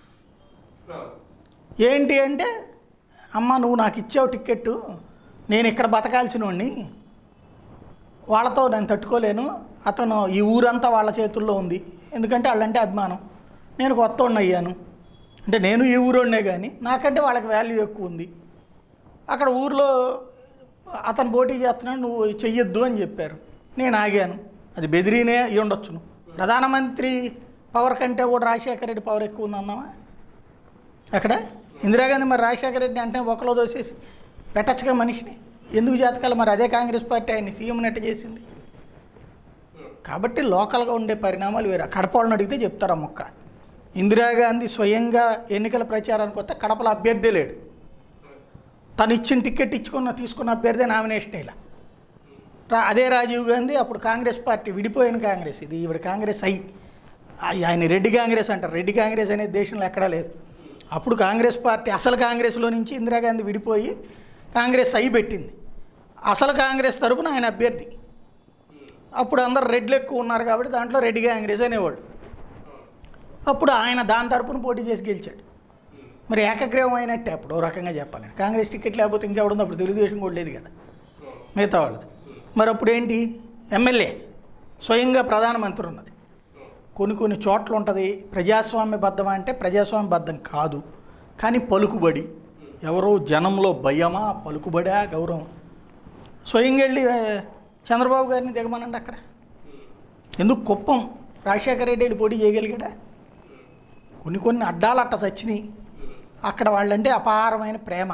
ఏంటి అంటే అమ్మ నువ్వు నాకు ఇచ్చావు టిక్కెట్టు నేను ఇక్కడ బతకాల్సిన వాడిని వాళ్ళతో నేను తట్టుకోలేను అతను ఈ ఊరంతా వాళ్ళ చేతుల్లో ఉంది ఎందుకంటే వాళ్ళంటే అభిమానం నేను కొత్త వాడిని అయ్యాను అంటే నేను ఈ ఊరోడినే కానీ నాకంటే వాళ్ళకి వాల్యూ ఎక్కువ ఉంది అక్కడ ఊర్లో అతను పోటీ చేస్తున్నాడు నువ్వు చెయ్యొద్దు అని చెప్పారు నేను ఆగాను అది బెదిరినే అయి ఉండొచ్చును ప్రధానమంత్రి పవర్ కంటే కూడా రాజశేఖర రెడ్డి పవర్ ఎక్కువ ఉందన్నావా అక్కడ ఇందిరాగాంధీ మరి రాజశేఖర రెడ్డి అంటే ఒకలో దోసేసి పెట్టచ్చుగా మనిషిని ఎందుకు జాతకాలు మరి అదే కాంగ్రెస్ పార్టీ ఆయన సీఎం నెట్ట చేసింది కాబట్టి లోకల్గా ఉండే పరిణామాలు వేరే కడప వాళ్ళని అడిగితే చెప్తారు ఆ మొక్క ఇందిరాగాంధీ స్వయంగా ఎన్నికల ప్రచారానికి వస్తే కడపలో అభ్యర్థి లేడు తను ఇచ్చిన టికెట్ ఇచ్చుకున్న తీసుకున్న అభ్యర్థి నామినేషన్ ఇలా రా అదే రాజీవ్ గాంధీ అప్పుడు కాంగ్రెస్ పార్టీ విడిపోయిన కాంగ్రెస్ ఇది ఈవిడ కాంగ్రెస్ అయి ఆ- ఆయన రెడ్డి కాంగ్రెస్ అంటారు రెడ్డి కాంగ్రెస్ అనేది దేశంలో ఎక్కడా లేదు అప్పుడు కాంగ్రెస్ పార్టీ అసలు కాంగ్రెస్లో నుంచి ఇందిరాగాంధీ విడిపోయి కాంగ్రెస్ అయి పెట్టింది అసలు కాంగ్రెస్ తరపున ఆయన అభ్యర్థి అప్పుడు అందరు రెడ్లు ఎక్కువ ఉన్నారు కాబట్టి దాంట్లో రెడ్డి కాంగ్రెస్ అనేవాళ్ళు అప్పుడు ఆయన దాని తరపున పోటీ చేసి గెలిచాడు మరి ఏకగ్రీవం అయినట్టే అప్పుడు ఓ రకంగా చెప్పాలి కాంగ్రెస్ టికెట్ లేకపోతే ఇంకెవడుంది అప్పుడు తెలుగుదేశం కూడా లేదు కదా మిగతా వాళ్ళది మరి అప్పుడు ఏంటి ఎమ్మెల్యే స్వయంగా ప్రధానమంత్రి ఉన్నది కొన్ని కొన్ని చోట్ల ఉంటుంది ప్రజాస్వామ్యబద్ధం అంటే ప్రజాస్వామ్యబద్ధం కాదు కానీ పలుకుబడి ఎవరో జనంలో భయమా పలుకుబడా గౌరవం స్వయంగా వెళ్ళి ఆ, చంద్రబాబు గారిని దిగమనండి అక్కడ ఎందుకు కుప్పం రాజశేఖర రెడ్డి వెళ్ళి పోటీ చేయగలిగాడా కొన్ని కొన్ని అడ్డాలు అట్ట చచ్చినాయి అక్కడ వాళ్ళంటే అపారమైన ప్రేమ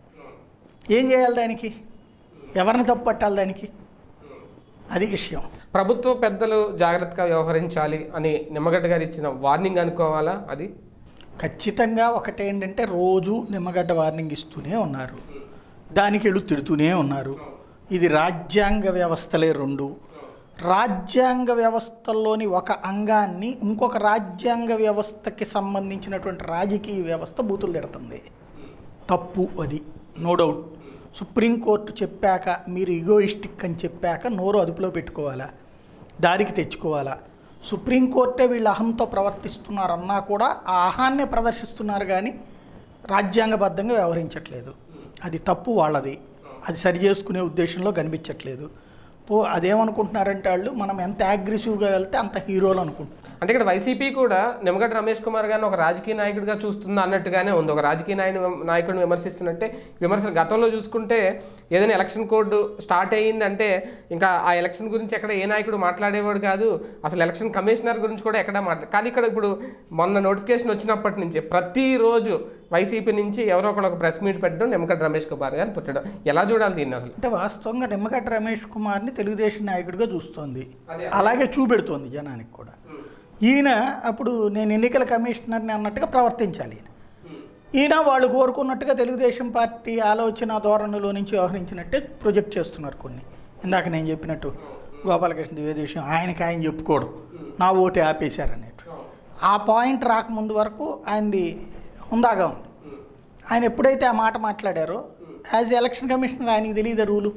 ఏం చేయాలి దానికి ఎవరిని తప్పు పట్టాలి దానికి అది విషయం ప్రభుత్వ పెద్దలు జాగ్రత్తగా వ్యవహరించాలి అని నిమ్మగడ్డ గారు ఇచ్చిన వార్నింగ్ అనుకోవాలా అది ఖచ్చితంగా ఒకటేంటంటే రోజు నిమ్మగడ్డ వార్నింగ్ ఇస్తూనే ఉన్నారు దానికి వెళ్ళు తిడుతూనే ఉన్నారు ఇది రాజ్యాంగ వ్యవస్థలే రెండు రాజ్యాంగ వ్యవస్థల్లోని ఒక అంగాన్ని ఇంకొక రాజ్యాంగ వ్యవస్థకి సంబంధించినటువంటి రాజకీయ వ్యవస్థ బూతులు తిడుతుంది తప్పు అది నో డౌట్ సుప్రీంకోర్టు చెప్పాక మీరు ఈగోయిస్టిక్ అని చెప్పాక నోరు అదుపులో పెట్టుకోవాలా దారికి తెచ్చుకోవాలా సుప్రీంకోర్టే వీళ్ళు అహంతో ప్రవర్తిస్తున్నారన్నా కూడా ఆ అహాన్నే ప్రదర్శిస్తున్నారు కానీ రాజ్యాంగబద్ధంగా వ్యవహరించట్లేదు అది తప్పు వాళ్ళది అది సరి చేసుకునే ఉద్దేశంలో కనిపించట్లేదు పో అదేమనుకుంటున్నారంటే వాళ్ళు మనం ఎంత అగ్రెసివ్గా వెళ్తే అంత హీరోలు అనుకుంటున్నారు అంటే ఇక్కడ వైసీపీ కూడా నిమ్మగడ్డ రమేష్ కుమార్ గారిని ఒక రాజకీయ నాయకుడిగా చూస్తుందా అన్నట్టుగానే ఉంది ఒక రాజకీయ నాయకుడు నాయకుడిని విమర్శిస్తున్నట్టే విమర్శలు గతంలో చూసుకుంటే ఏదైనా ఎలక్షన్ కోడ్ స్టార్ట్ అయ్యిందంటే ఇంకా ఆ ఎలక్షన్ గురించి ఎక్కడ ఏ నాయకుడు మాట్లాడేవాడు కాదు అసలు ఎలక్షన్ కమిషనర్ గురించి కూడా ఎక్కడ మాట్లా కానీ ఇక్కడ ఇప్పుడు మొన్న నోటిఫికేషన్ వచ్చినప్పటి నుంచి ప్రతిరోజు వైసీపీ నుంచి ఎవరో ఒకరు ఒక ప్రెస్ మీట్ పెట్టడం నిమ్మగడ్డ రమేష్ కుమార్ గారిని తిట్టడం ఎలా చూడాలి దీన్ని అసలు అంటే వాస్తవంగా నిమ్మగడ్డ రమేష్ కుమార్ని తెలుగుదేశం నాయకుడిగా చూస్తోంది అదే. అలాగే చూపెడుతోంది జనానికి కూడా ఈయన అప్పుడు నేను ఎన్నికల కమిషనర్ని అన్నట్టుగా ప్రవర్తించాలి ఈయన ఈయన వాళ్ళు కోరుకున్నట్టుగా తెలుగుదేశం పార్టీ ఆలోచన ధోరణిలో నుంచి వ్యవహరించినట్టే ప్రొజెక్ట్ చేస్తున్నారు కొన్ని ఇందాక నేను చెప్పినట్టు గోపాలకృష్ణ ద్వివేది విషయం ఆయనకి ఆయన చెప్పుకోవడం నా ఓటు ఆపేశారనేట్టు ఆ పాయింట్ రాకముందు వరకు ఆయనది హుందాగా ఉంది ఆయన ఎప్పుడైతే ఆ మాట మాట్లాడారో యాజ్ ఎలక్షన్ కమిషనర్ ఆయనకి తెలియదు రూలు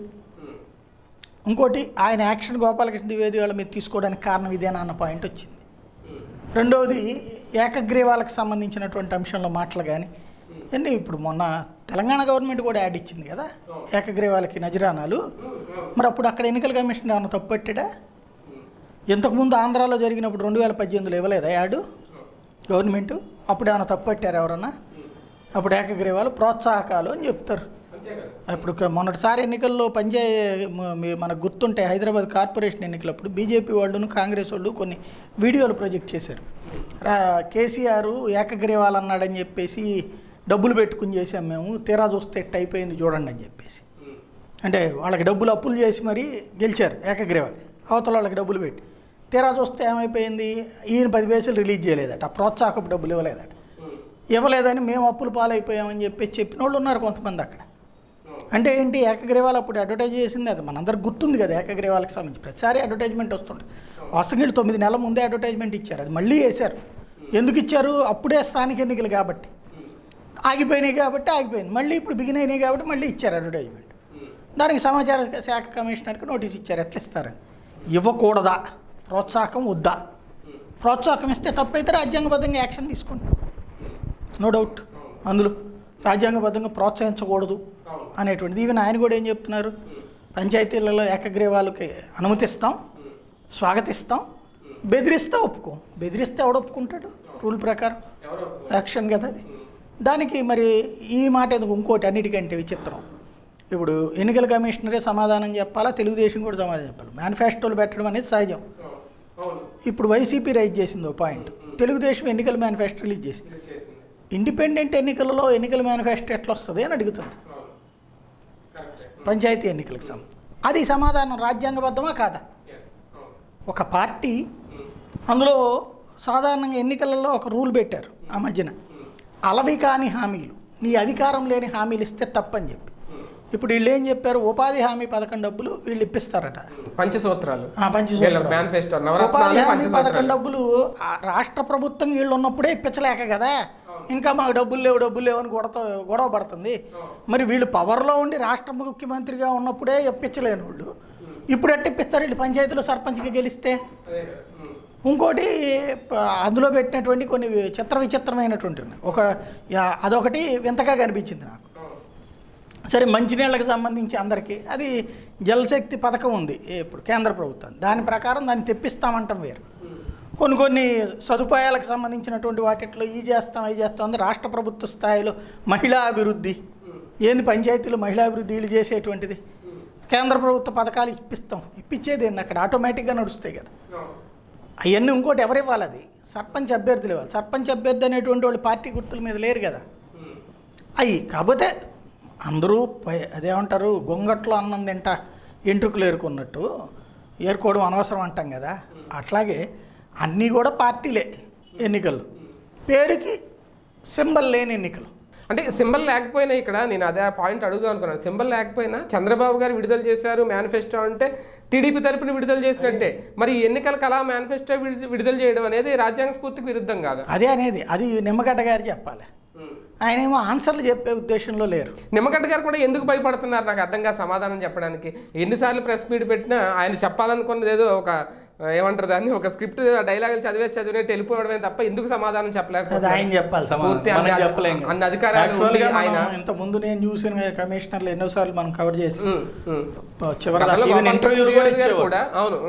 ఇంకోటి ఆయన యాక్షన్ గోపాలకృష్ణ ద్వివేది వాళ్ళ మీద తీసుకోవడానికి కారణం ఇదేనా అన్న పాయింట్ వచ్చింది రెండవది ఏకగ్రీవాలకు సంబంధించినటువంటి అంశంలో మాటలు కానీ అండి ఇప్పుడు మొన్న తెలంగాణ గవర్నమెంట్ కూడా యాడ్ ఇచ్చింది కదా ఏకగ్రీవాలకి నజరానాలు మరి అప్పుడు అక్కడ ఎన్నికల కమిషన్ ఏమన్నా తప్పు పెట్టాడా ఇంతకుముందు ఆంధ్రాలో జరిగినప్పుడు రెండు వేల పద్దెనిమిదిలో ఇవ్వలేదా యాడు గవర్నమెంట్ అప్పుడు ఏమైనా తప్పు పెట్టారు ఎవరన్నా అప్పుడు ఏకగ్రీవాలు ప్రోత్సాహకాలు అని చెప్తారు ఇప్పుడు క- మొన్నటిసారి ఎన్నికల్లో పనిచే మ- మీ- మనకు గుర్తుంటే హైదరాబాద్ కార్పొరేషన్ ఎన్నికలప్పుడు బీజేపీ వాళ్ళును కాంగ్రెస్ వాళ్ళు కొన్ని వీడియోలు ప్రొజెక్ట్ చేశారు రా కేసీఆర్ ఏకగ్రీవాలు అన్నాడని చెప్పేసి డబ్బులు పెట్టుకుని చేసాం మేము తీరా చూస్తే ఎట్ట అయిపోయింది చూడండి అని చెప్పేసి అంటే వాళ్ళకి డబ్బులు అప్పులు చేసి మరీ గెలిచారు ఏకగ్రీవాలు అవతల వాళ్ళకి డబ్బులు పెట్టి తీరా చూస్తే ఏమైపోయింది ఈయన పది పైసలు రిలీజ్ చేయలేదట ఆ ప్రోత్సాహకపు డబ్బులు ఇవ్వలేదట ఇవ్వలేదని మేము అప్పులు పాలైపోయామని చెప్పి చెప్పిన వాళ్ళు ఉన్నారు కొంతమంది అక్కడ అంటే ఏంటి ఏకగ్రీవాలు అప్పుడు అడ్వర్టైజ్ చేసింది అది మనందరికి గుర్తుంది కదా ఏకగ్రీవాలకు సంబంధించి ప్రతిసారి అడ్వర్టైజ్మెంట్ వస్తుంటుంది వాస్తవంగా తొమ్మిది నెలల ముందే అడ్వర్టైజ్మెంట్ ఇచ్చారు అది మళ్ళీ వేశారు ఎందుకు ఇచ్చారు అప్పుడే స్థానిక ఎన్నికలు కాబట్టి ఆగిపోయినాయి కాబట్టి ఆగిపోయింది మళ్ళీ ఇప్పుడు బిగిన్ అయినాయి కాబట్టి మళ్ళీ ఇచ్చారు అడ్వర్టైజ్మెంట్ దానికి సమాచార శాఖ కమిషనర్కి నోటీస్ ఇచ్చారు ఎట్లా ఇస్తారని ఇవ్వకూడదా ప్రోత్సాహకం వద్దా ప్రోత్సాహకం ఇస్తే తప్పైతే రాజ్యాంగబద్ధంగా యాక్షన్ తీసుకోండి నో డౌట్ అందులో రాజ్యాంగబద్ధంగా ప్రోత్సహించకూడదు అనేటువంటిది ఈవెన్ ఆయన కూడా ఏం చెప్తున్నారు పంచాయతీలలో ఏకగ్రీవాలకి అనుమతిస్తాం స్వాగతిస్తాం బెదిరిస్తే ఒప్పుకోం బెదిరిస్తే ఎవడు ఒప్పుకుంటాడు రూల్ ప్రకారం యాక్షన్ కదా అది దానికి మరి ఈ మాట ఎందుకు ఇంకోటి అన్నిటికంటే విచిత్రం ఇప్పుడు ఎన్నికల కమిషనరే సమాధానం చెప్పాలా తెలుగుదేశం కూడా సమాధానం చెప్పాలి మేనిఫెస్టోలు పెట్టడం అనేది సహజం ఇప్పుడు వైసీపీ రైజ్ చేసింది ఓ పాయింట్ తెలుగుదేశం ఎన్నికల మేనిఫెస్టో రిలీజ్ చేసింది ఇండిపెండెంట్ ఎన్నికలలో ఎన్నికల మేనిఫెస్టో ఎట్లా వస్తుంది అని అడుగుతుంది పంచాయతీ ఎన్నికలకు సంబంధించి అది సమాధానం రాజ్యాంగబద్ధమా కాదా ఒక పార్టీ అందులో సాధారణంగా ఎన్నికలలో ఒక రూల్ పెట్టారు ఆ మధ్యన అలవి కాని హామీలు నీ అధికారం లేని హామీలు ఇస్తే తప్పని చెప్పి ఇప్పుడు వీళ్ళు ఏం చెప్పారు ఉపాధి హామీ పథకం డబ్బులు వీళ్ళు ఇప్పిస్తారట పంచసూత్రాలు ఆ పంచి వీళ్ళ మేనిఫెస్టో ఉపాధి నవరత్నాలు హామీ పథకం పంచసూత్రాలు డబ్బులు ఆ రాష్ట్ర ప్రభుత్వం వీళ్ళు ఉన్నప్పుడే ఇప్పించలేక కదా ఇంకా మాకు డబ్బులు లేవు డబ్బులు లేవు అని గొడవ గొడవ పడుతుంది మరి వీళ్ళు పవర్లో ఉండి రాష్ట్ర ముఖ్యమంత్రిగా ఉన్నప్పుడే ఇప్పించలేని వాళ్ళు ఇప్పుడు ఎట్ట ఇప్పిస్తారు వీళ్ళు పంచాయతీలో సర్పంచ్గా గెలిస్తే ఇంకోటి ప- అందులో పెట్టినటువంటి కొన్ని చిత్ర విచిత్రమైనటువంటి ఉన్నాయి ఒక యా- అదొకటి వింతగా కనిపించింది నాకు సరే మంచినీళ్ళకి సంబంధించి అందరికీ అది జలశక్తి పథకం ఉంది ఇప్పుడు కేంద్ర ప్రభుత్వం దాని ప్రకారం దాన్ని తెప్పిస్తామంటాం వేరు కొన్ని కొన్ని సదుపాయాలకు సంబంధించినటువంటి వాటిట్లో ఈ చేస్తాం ఈ చేస్తాం అని రాష్ట్ర ప్రభుత్వ స్థాయిలో మహిళా అభివృద్ధి ఏంది పంచాయతీలో మహిళా అభివృద్ధి వీళ్ళు చేసేటువంటిది కేంద్ర ప్రభుత్వ పథకాలు ఇప్పిస్తాం ఇప్పించేది ఏంది అక్కడ ఆటోమేటిక్గా నడుస్తాయి కదా అవన్నీ ఇంకోటి ఎవరు ఇవ్వాలి అది సర్పంచ్ అభ్యర్థులు ఇవ్వాలి సర్పంచ్ అభ్యర్థి అనేటువంటి వాళ్ళు పార్టీ గుర్తుల మీద లేరు కదా అయ్యి కాకపోతే అందరూ పై- అదేమంటారు గొంగట్లో అన్నం తింట ఎంట్రుకలు ఏరుకున్నట్టు ఏరుకోవడం అనవసరం అంటాం కదా అట్లాగే అన్నీ కూడా పార్టీలే ఎన్నికలు పేరుకి సింబల్ లేని ఎన్నికలు అంటే సింబల్ లేకపోయినా ఇక్కడ నేను అదే పాయింట్ అడుగుదాం అనుకున్నాను సింబల్ లేకపోయినా చంద్రబాబు గారు విడుదల చేశారు మేనిఫెస్టో అంటే టీడీపీ తరపున విడుదల చేసినట్టే మరి ఈ ఎన్నికలకు అలా మేనిఫెస్టో విడుదల చేయడం అనేది రాజ్యాంగ స్ఫూర్తికి విరుద్ధం కాదా అదే అనేది అది నిమ్మగడ్డ గారు చెప్పాలి ఆయన ఏమో ఆన్సర్లు చెప్పే ఉద్దేశంలో లేరు నిమ్మగడ్డ గారు కూడా ఎందుకు భయపడుతున్నారు నాకు అర్థం కాదు సమాధానం చెప్పడానికి ఎన్నిసార్లు ప్రెస్ మీట్ పెట్టినా ఆయన చెప్పాలనుకున్నది ఏదో ఒక ఆ, ఏమంటారు దాన్ని ఒక స్క్రిప్ట్ డైలాగులు చదివేసి చదివినట్టు వెళ్ళిపోవడమే తప్ప ఎందుకు సమాధానం అది చెప్పలేకపోతే ఆయన చెప్పాలి సమాధానం. పూర్తి మనం అన్ని- చెప్పలేం కదా. అన్ని అధికారాలు Actually గా ఉండి మనం ఆయన- ఇంత ముందు నేను చూసిన కమిషనర్లు ఎన్నోసార్లు మనం కవర్ చేసి ఉమ్, ఉమ్. చివరి గతంలో ఈవెన్ గోపాలకృష్ణ ఇంటర్వ్యూలు కూడా ద్వివేది గారు ఇచ్చేవారు. కూడా అవును ఉమ్.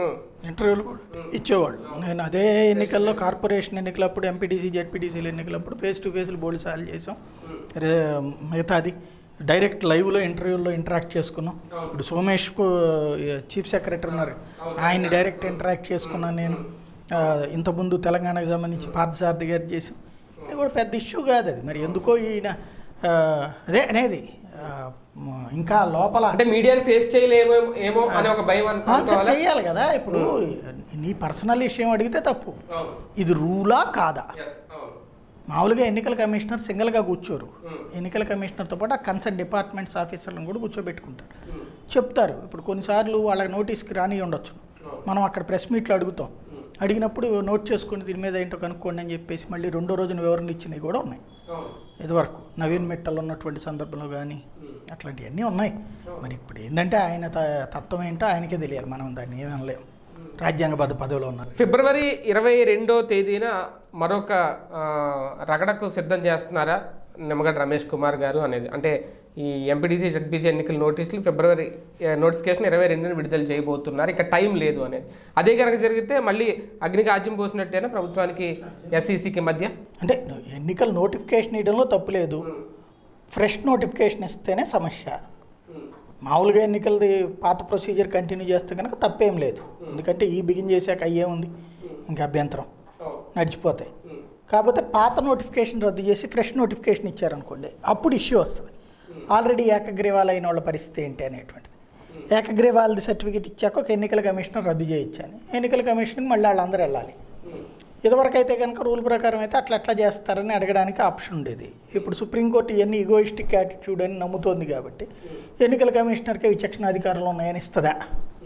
ఇంటర్వ్యూలు కూడా ఇచ్చేవాళ్ళు నేను అదే ఎన్నికల్లో కార్పొరేషన్ ఎన్నికలప్పుడు ఎంపీటీసీ జెడ్పీటీసీలు ఎన్నికలప్పుడు ఫేస్ టు ఫేస్లు బోల్డ్ సార్లు చేసాం రే మిగతాది డైరెక్ట్ లైవ్లో ఇంటర్వ్యూల్లో ఇంటరాక్ట్ చేసుకున్నాం ఇప్పుడు సోమేష్ చీఫ్ సెక్రటరీ ఉన్నారు ఆయన్ని డైరెక్ట్ ఇంటరాక్ట్ చేసుకున్నాను నేను ఆ, ఇంతకుముందు తెలంగాణకు సంబంధించి పార్థసారథి గారు చేసాం ఇది కూడా పెద్ద ఇష్యూ కాదు అది మరి ఎందుకో ఈయన ఆ, అదే అనేది ఆ, మ- ఇంకా లోపల అంటే మీడియాని ఫేస్ చేయలేమో ఏమో అనే ఒక భయం ఆన్సర్ అనుకోవాలా చేయాలి కదా ఇప్పుడు నీ పర్సనల్ విషయం అడిగితే తప్పు అవును. ఇది రూలా కాదా Yes, అవును. మామూలుగా ఎన్నికల కమిషనర్ సింగిల్గా కూర్చోరు Hmm. ఎన్నికల కమిషనర్తో పాటు ఆ కన్సర్న్ డిపార్ట్మెంట్స్ ఆఫీసర్లను కూడా కూర్చోబెట్టుకుంటారు Hmm. చెప్తారు ఇప్పుడు కొన్నిసార్లు వాళ్ళకి నోటీస్కి రాని ఉండొచ్చు అవును. మనం అక్కడ ప్రెస్ మీట్లో అడుగుతాం Hmm. అడిగినప్పుడు నోట్ చేసుకుని దీని మీద ఏంటో కనుక్కోండి అని చెప్పేసి మళ్ళీ రెండో రోజున వివరణ ఇచ్చినవి కూడా ఉన్నాయి అవును. ఇదివరకు నవీన్ మిట్టల్ ఉన్నటువంటి సందర్భంలో కానీ Hmm. అట్లాంటివన్నీ ఉన్నాయి మరి ఇప్పుడు ఏంటంటే ఆయన త- తత్వం ఏంటో ఆయనకే తెలియాలి మనం దాన్ని ఏమీ అనలేము రాజ్యాంగబద్ధ పదవిలో ఉన్నారు ఫిబ్రవరి ఇరవై రెండో తేదీన మరొక ఆ, రగడకు సిద్ధం చేస్తున్నారా నిమ్మగడ్డ రమేష్ కుమార్ గారు అనేది అంటే ఈ ఎంపీటీసీ జడ్పీసీ ఎన్నికల నోటీసులు ఫిబ్రవరి ఆ, నోటిఫికేషన్ ఇరవై రెండున విడుదల చేయబోతున్నారు ఇక టైం లేదు అనేది అదే కనుక జరిగితే మళ్ళీ అగ్నికి ఆజ్యం పోసినట్టేనా ప్రభుత్వానికి ఎస్ఈసికి మధ్య అంటే ఎన్నికల నోటిఫికేషన్ ఇవ్వడంలో తప్పు లేదు ఫ్రెష్ నోటిఫికేషన్ ఇస్తేనే సమస్య మామూలుగా ఎన్నికలది పాత ప్రొసీజర్ కంటిన్యూ చేస్తే కనుక తప్పేం లేదు ఎందుకంటే ఈ బిగిన్ చేశాక అయ్యే ఉంది ఇంకా అభ్యంతరం నడిచిపోతాయి కాకపోతే పాత నోటిఫికేషన్ రద్దు చేసి ఫ్రెష్ నోటిఫికేషన్ ఇచ్చారనుకోండి అప్పుడు ఇష్యూ వస్తుంది ఆల్రెడీ ఏకగ్రీవాలు అయిన వాళ్ళ పరిస్థితి ఏంటి అనేటువంటిది ఏకగ్రీవాలది సర్టిఫికేట్ ఇచ్చాక ఒక ఎన్నికల కమిషనర్ రద్దు చేయొచ్చని ఎన్నికల కమిషన్కి మళ్ళీ వాళ్ళందరూ వెళ్ళాలి ఇదివరకు అయితే కనుక రూల్ ప్రకారం అయితే అట్లా అట్లా చేస్తారని అడగడానికి ఆప్షన్ ఉండేది ఇప్పుడు సుప్రీంకోర్టు ఇవన్నీ ఈగోయిస్టిక్ యాటిట్యూడ్ అని నమ్ముతోంది కాబట్టి ఎన్నికల కమిషనర్కే విచక్షణ అధికారులు ఉన్నాయని ఇస్తుందా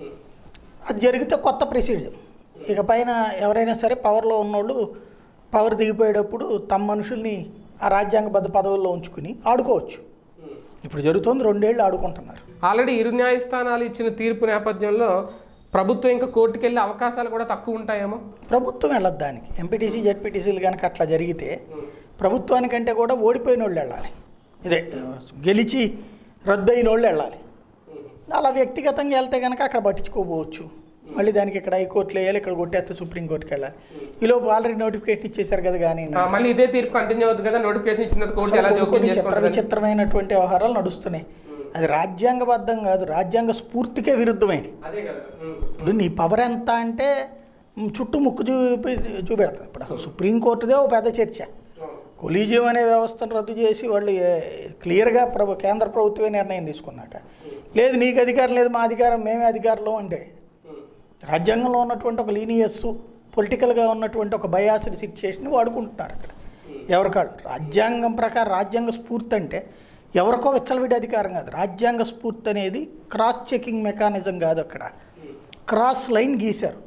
అది జరిగితే కొత్త ప్రొసీజర్ ఇక పైన ఎవరైనా సరే పవర్లో ఉన్నోళ్ళు పవర్ దిగిపోయేటప్పుడు తమ మనుషుల్ని ఆ రాజ్యాంగబద్ధ పదవుల్లో ఉంచుకుని ఆడుకోవచ్చు ఇప్పుడు జరుగుతుంది రెండేళ్ళు ఆడుకుంటున్నారు ఆల్రెడీ ఇరు న్యాయస్థానాలు ఇచ్చిన తీర్పు నేపథ్యంలో ప్రభుత్వం ఇంకా కోర్టుకు వెళ్ళే అవకాశాలు కూడా తక్కువ ఉంటాయేమో ప్రభుత్వం వెళ్ళదు దానికి ఎంపీటీసీ జెడ్పీటీసీలు కనుక అట్లా జరిగితే ప్రభుత్వానికంటే కూడా ఓడిపోయిన వాళ్ళు వెళ్ళాలి ఇదే గెలిచి రద్దు అయిన వాళ్ళు వెళ్ళాలి అలా వ్యక్తిగతంగా వెళ్తే కనుక అక్కడ పట్టించుకోపోవచ్చు మళ్ళీ దానికి ఇక్కడ హైకోర్టులో వేయాలి ఇక్కడ కొట్టేస్తే సుప్రీంకోర్టుకి వెళ్ళాలి ఈలోపు ఆల్రెడీ నోటిఫికేషన్ ఇచ్చేశారు కదా కానీ ఆ, మళ్ళీ ఇదే తీర్పు కంటిన్యూ అవుతుంది కదా నోటిఫికేషన్ ఇచ్చిన తర్వాత కోర్టు ఎలా జోక్యం కొన్ని చిత్ర చేసుకుంటుంది విచిత్రమైనటువంటి వ్యవహారాలు నడుస్తున్నాయి అది రాజ్యాంగబద్ధం కాదు రాజ్యాంగ స్ఫూర్తికే విరుద్ధమైనది అదే కదా ఉమ్. ఇప్పుడు నీ పవర్ ఎంత అంటే మ్, చుట్టూ ముక్కు చూపి చూపెడతాం ఇప్పుడు అసలు సుప్రీంకోర్టుదే ఓ పెద్ద చర్చ కొలీజియం అనే వ్యవస్థను రద్దు చేసి వాళ్ళు ఏ- క్లియర్గా ప్రభు కేంద్ర ప్రభుత్వమే నిర్ణయం తీసుకున్నాక లేదు నీకు అధికారం లేదు మా అధికారం మేమే అధికారంలో అంటే ఉమ్. రాజ్యాంగంలో ఉన్నటువంటి ఒక లీనియస్ పొలిటికల్గా ఉన్నటువంటి ఒక బయాసిడ్ సిచ్యుయేషన్ వాడుకుంటున్నారు అక్కడ ఎవరికాళ్ళు రాజ్యాంగం ప్రకారం రాజ్యాంగ స్ఫూర్తి అంటే ఎవరికో విచ్చలవిడి అధికారం కాదు రాజ్యాంగ స్ఫూర్తి అనేది క్రాస్ చెకింగ్ మెకానిజం కాదు అక్కడ క్రాస్ లైన్ గీశారు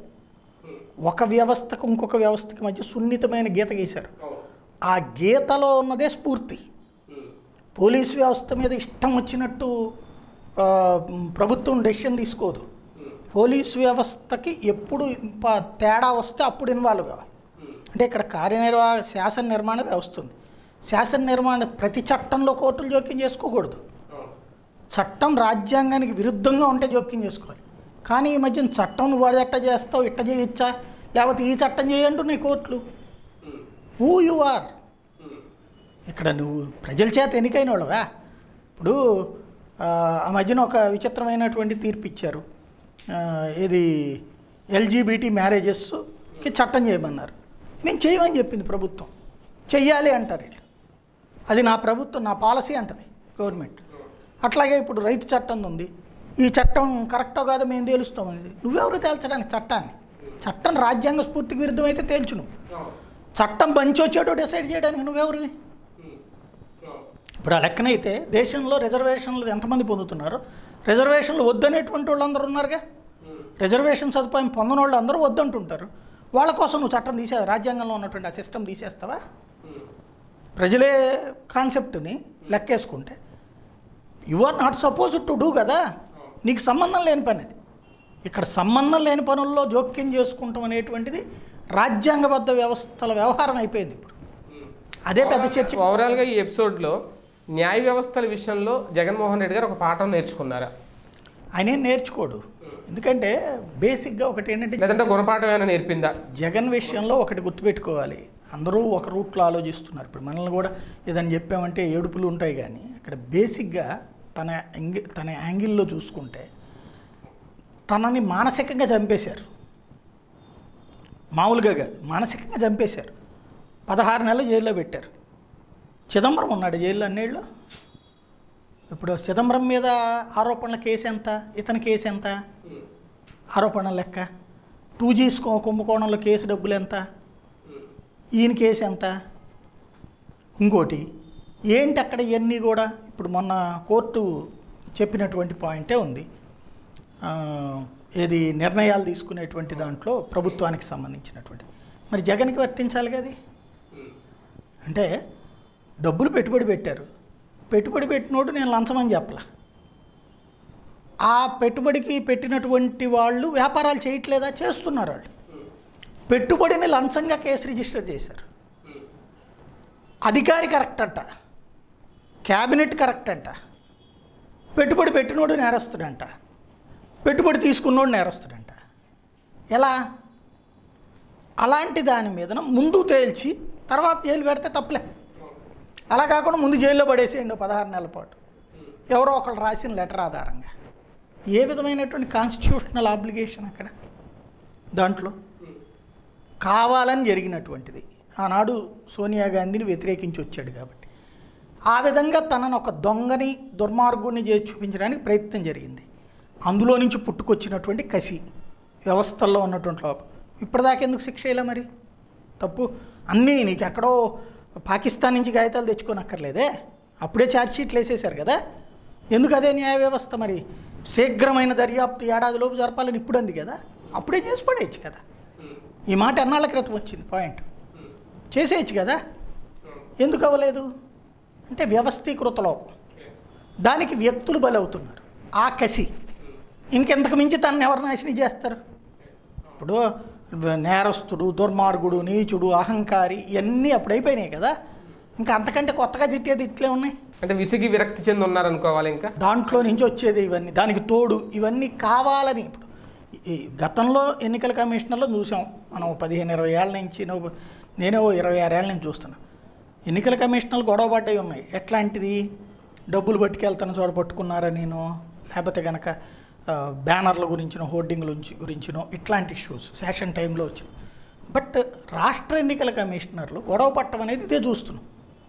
ఒక వ్యవస్థకు ఇంకొక వ్యవస్థకి మధ్య సున్నితమైన గీత గీశారు అవును. ఆ గీతలో ఉన్నదే స్ఫూర్తి ఉమ్. పోలీస్ వ్యవస్థ మీద ఇష్టం వచ్చినట్టు ఆ, ప్రభుత్వం డెసిషన్ తీసుకోదు ఉమ్. పోలీస్ వ్యవస్థకి ఎప్పుడు ఇంప- తేడా వస్తే అప్పుడు ఇన్వాల్వ్ కావాలి ఉమ్. అంటే ఇక్కడ కార్యనిర్వాహ శాసన నిర్మాణ వ్యవస్థ ఉంది శాసన నిర్మాణ ప్రతి చట్టంలో కోర్టులు జోక్యం చేసుకోకూడదు అవును. చట్టం రాజ్యాంగానికి విరుద్ధంగా ఉంటే జోక్యం చేసుకోవాలి కానీ ఈ మధ్యన చట్టం నువ్వు వాడు ఎట్ట చేస్తావు ఇట్ట చేయొచ్చా లేకపోతే ఈ చట్టం చేయండు నీ కోర్టులు um. Who you are um. ఇక్కడ నువ్వు ప్రజల చేత ఎన్నికైన వాళ్ళవా ఇప్పుడు ఆ, ఆ మధ్యన ఒక విచిత్రమైనటువంటి తీర్పు ఇచ్చారు ఆ, ఇది ఎల్జీబీటీ మ్యారేజెస్కి చట్టం చేయమన్నారు మేము చేయమని చెప్పింది ప్రభుత్వం చెయ్యాలి అంటారు వీళ్ళు అది నా ప్రభుత్వం నా పాలసీ అంటది గవర్నమెంట్ అట్లాగే ఇప్పుడు రైతు చట్టం ఉంది ఈ చట్టం కరెక్టో కాదో మేము తేలుస్తామనేది నువ్వెవరు తేల్చడానికి చట్టాన్ని చట్టం రాజ్యాంగ స్ఫూర్తికి విరుద్ధమైతే తేల్చు నువ్వు అవును. చట్టం మంచి వచ్చేటో డిసైడ్ చేయడానికి నువ్వెవరివి ఉమ్. అవును. ఇప్పుడు ఆ లెక్కనైతే దేశంలో రిజర్వేషన్లు ఎంతమంది పొందుతున్నారు రిజర్వేషన్లు వద్దనేటువంటి వాళ్ళు అందరూ ఉన్నారుగా ఉమ్. రిజర్వేషన్ సదుపాయం పొందని వాళ్ళు అందరూ వద్దంటుంటారు వాళ్ళ కోసం నువ్వు చట్టం తీసే రాజ్యాంగంలో ఉన్నటువంటి ఆ సిస్టమ్ తీసేస్తావా ఉమ్. ప్రజలే కాన్సెప్ట్ని లెక్కేసుకుంటే you are not suppose to do కదా నీకు సంబంధం లేని పని అది ఇక్కడ సంబంధం లేని పనుల్లో జోక్యం చేసుకుంటాం అనేటువంటిది రాజ్యాంగబద్ధ వ్యవస్థల వ్యవహారం అయిపోయింది ఇప్పుడు ఉమ్. అదే పెద్ద చర్చ ఓవరాల్గా ఈ ఎపిసోడ్లో న్యాయ వ్యవస్థల విషయంలో జగన్మోహన్ రెడ్డి గారు ఒక పాఠం నేర్చుకున్నారా ఆయన ఏం నేర్చుకోడు ఎందుకంటే బేసిక్గా ఒకటి ఏంటంటే లేదంటే గుణపాఠం ఏమైనా నేర్పిందా జగన్ విషయంలో ఒకటి గుర్తుపెట్టుకోవాలి అందరూ ఒక రూట్లో ఆలోచిస్తున్నారు ఇప్పుడు మనల్ని కూడా ఏదని చెప్పామంటే ఏడుపులు ఉంటాయి కానీ అక్కడ బేసిక్గా తన యాంగి తన యాంగిల్లో చూసుకుంటే తనని మానసికంగా చంపేశారు మామూలుగా కాదు మానసికంగా చంపేశారు పదహారు నెలలు జైల్లో పెట్టారు చిదంబరం ఉన్నాడు జైల్లో అన్నేళ్ళు ఇప్పుడు చిదంబరం మీద ఆరోపణల కేసు ఎంత ఇతని కేసు ఎంత ఆరోపణల లెక్క టూ జీ కుంభకోణంలో కేసు డబ్బులు ఎంత ఈయన కేసు ఎంత ఇంకోటి ఏంటి అక్కడ ఇవన్నీ కూడా ఇప్పుడు మొన్న కోర్టు చెప్పినటువంటి పాయింటే ఉంది ఆ, ఏది నిర్ణయాలు తీసుకునేటువంటి దాంట్లో ప్రభుత్వానికి సంబంధించినటువంటి మరి జగన్కి వర్తించాలి కదా అది అంటే డబ్బులు పెట్టుబడి పెట్టారు పెట్టుబడి పెట్టినోడు నేను లంచమని చెప్పలా ఆ పెట్టుబడికి పెట్టినటువంటి వాళ్ళు వ్యాపారాలు చేయట్లేదా చేస్తున్నారు వాళ్ళు పెట్టుబడిని లంచంగా కేసు రిజిస్టర్ చేశారు అధికారి కరెక్ట్ అంట క్యాబినెట్ కరెక్ట్ అంట పెట్టుబడి పెట్టినోడు నేరస్తుడంట పెట్టుబడి తీసుకున్నోడు నేరస్తుడంట ఎలా అలాంటి దాని మీద ముందు తేల్చి తర్వాత జైలు పెడితే తప్పులే అలా కాకుండా ముందు జైల్లో పడేసేయండి ఓ పదహారు నెలల పాటు ఎవరో ఒకళ్ళు రాసిన లెటర్ ఆధారంగా ఏ విధమైనటువంటి కాన్స్టిట్యూషనల్ ఆబ్లిగేషన్ అక్కడ దాంట్లో కావాలని జరిగినటువంటిది ఆనాడు సోనియా గాంధీని వ్యతిరేకించి వచ్చాడు కాబట్టి ఆ విధంగా తనను ఒక దొంగని దుర్మార్గుని చేసి చూపించడానికి ప్రయత్నం జరిగింది అందులో నుంచి పుట్టుకొచ్చినటువంటి కసి వ్యవస్థల్లో ఉన్నటువంటి లోపం ఇప్పటిదాకా ఎందుకు శిక్ష ఇలా మరి తప్పు అన్నీ నీకు ఎక్కడో పాకిస్తాన్ నుంచి కాగితాలు తెచ్చుకోనక్కర్లేదే అప్పుడే ఛార్జ్ షీట్లు వేసేశారు కదా ఎందుకు అదే న్యాయ వ్యవస్థ మరి శీఘ్రమైన దర్యాప్తు ఏడాదిలోపు జరపాలని ఇప్పుడు అంది కదా అప్పుడే చేసి పడేయచ్చు కదా ఈ మాట ఎన్నాళ్ళ క్రితం వచ్చింది పాయింట్ చేసేయచ్చు కదా ఎందుకు అవ్వలేదు అంటే వ్యవస్థీకృత లోపం దానికి వ్యక్తులు బలవుతున్నారు ఆ కసి ఇంకెంతకు మించి తనని ఎవరు నాశనం చేస్తారు ఇప్పుడు నేరస్తుడు దుర్మార్గుడు నీచుడు అహంకారి ఇవన్నీ అప్పుడు అయిపోయినాయి కదా ఇంకా అంతకంటే కొత్తగా తిట్టేది ఇట్లే ఉన్నాయి అంటే విసిగి విరక్తి చెంది ఉన్నారనుకోవాలి ఇంకా దాంట్లో నుంచి వచ్చేది ఇవన్నీ దానికి తోడు ఇవన్నీ కావాలని ఇప్పుడు ఈ గతంలో ఎన్నికల కమిషనర్లో చూసాం మనం పదిహేను ఇరవై ఏళ్ళ నుంచి నువ్వు నేనే ఓ ఇరవై ఆరేళ్ళ నుంచి చూస్తున్నా ఎన్నికల కమిషనర్లు గొడవ పడ్డాయి ఉన్నాయి ఎట్లాంటిది డబ్బులు పట్టుకెళ్తాను చోట పట్టుకున్నారా నేను లేకపోతే కనుక ఆ, బ్యానర్ల గురించినో హోర్డింగ్ల గురించి గురించినో ఇట్లాంటి ఇష్యూస్ సెషన్ టైంలో వచ్చినాయి బట్ రాష్ట్ర ఎన్నికల కమిషనర్లు గొడవ పట్టడం అనేది ఇదే చూస్తున్నాం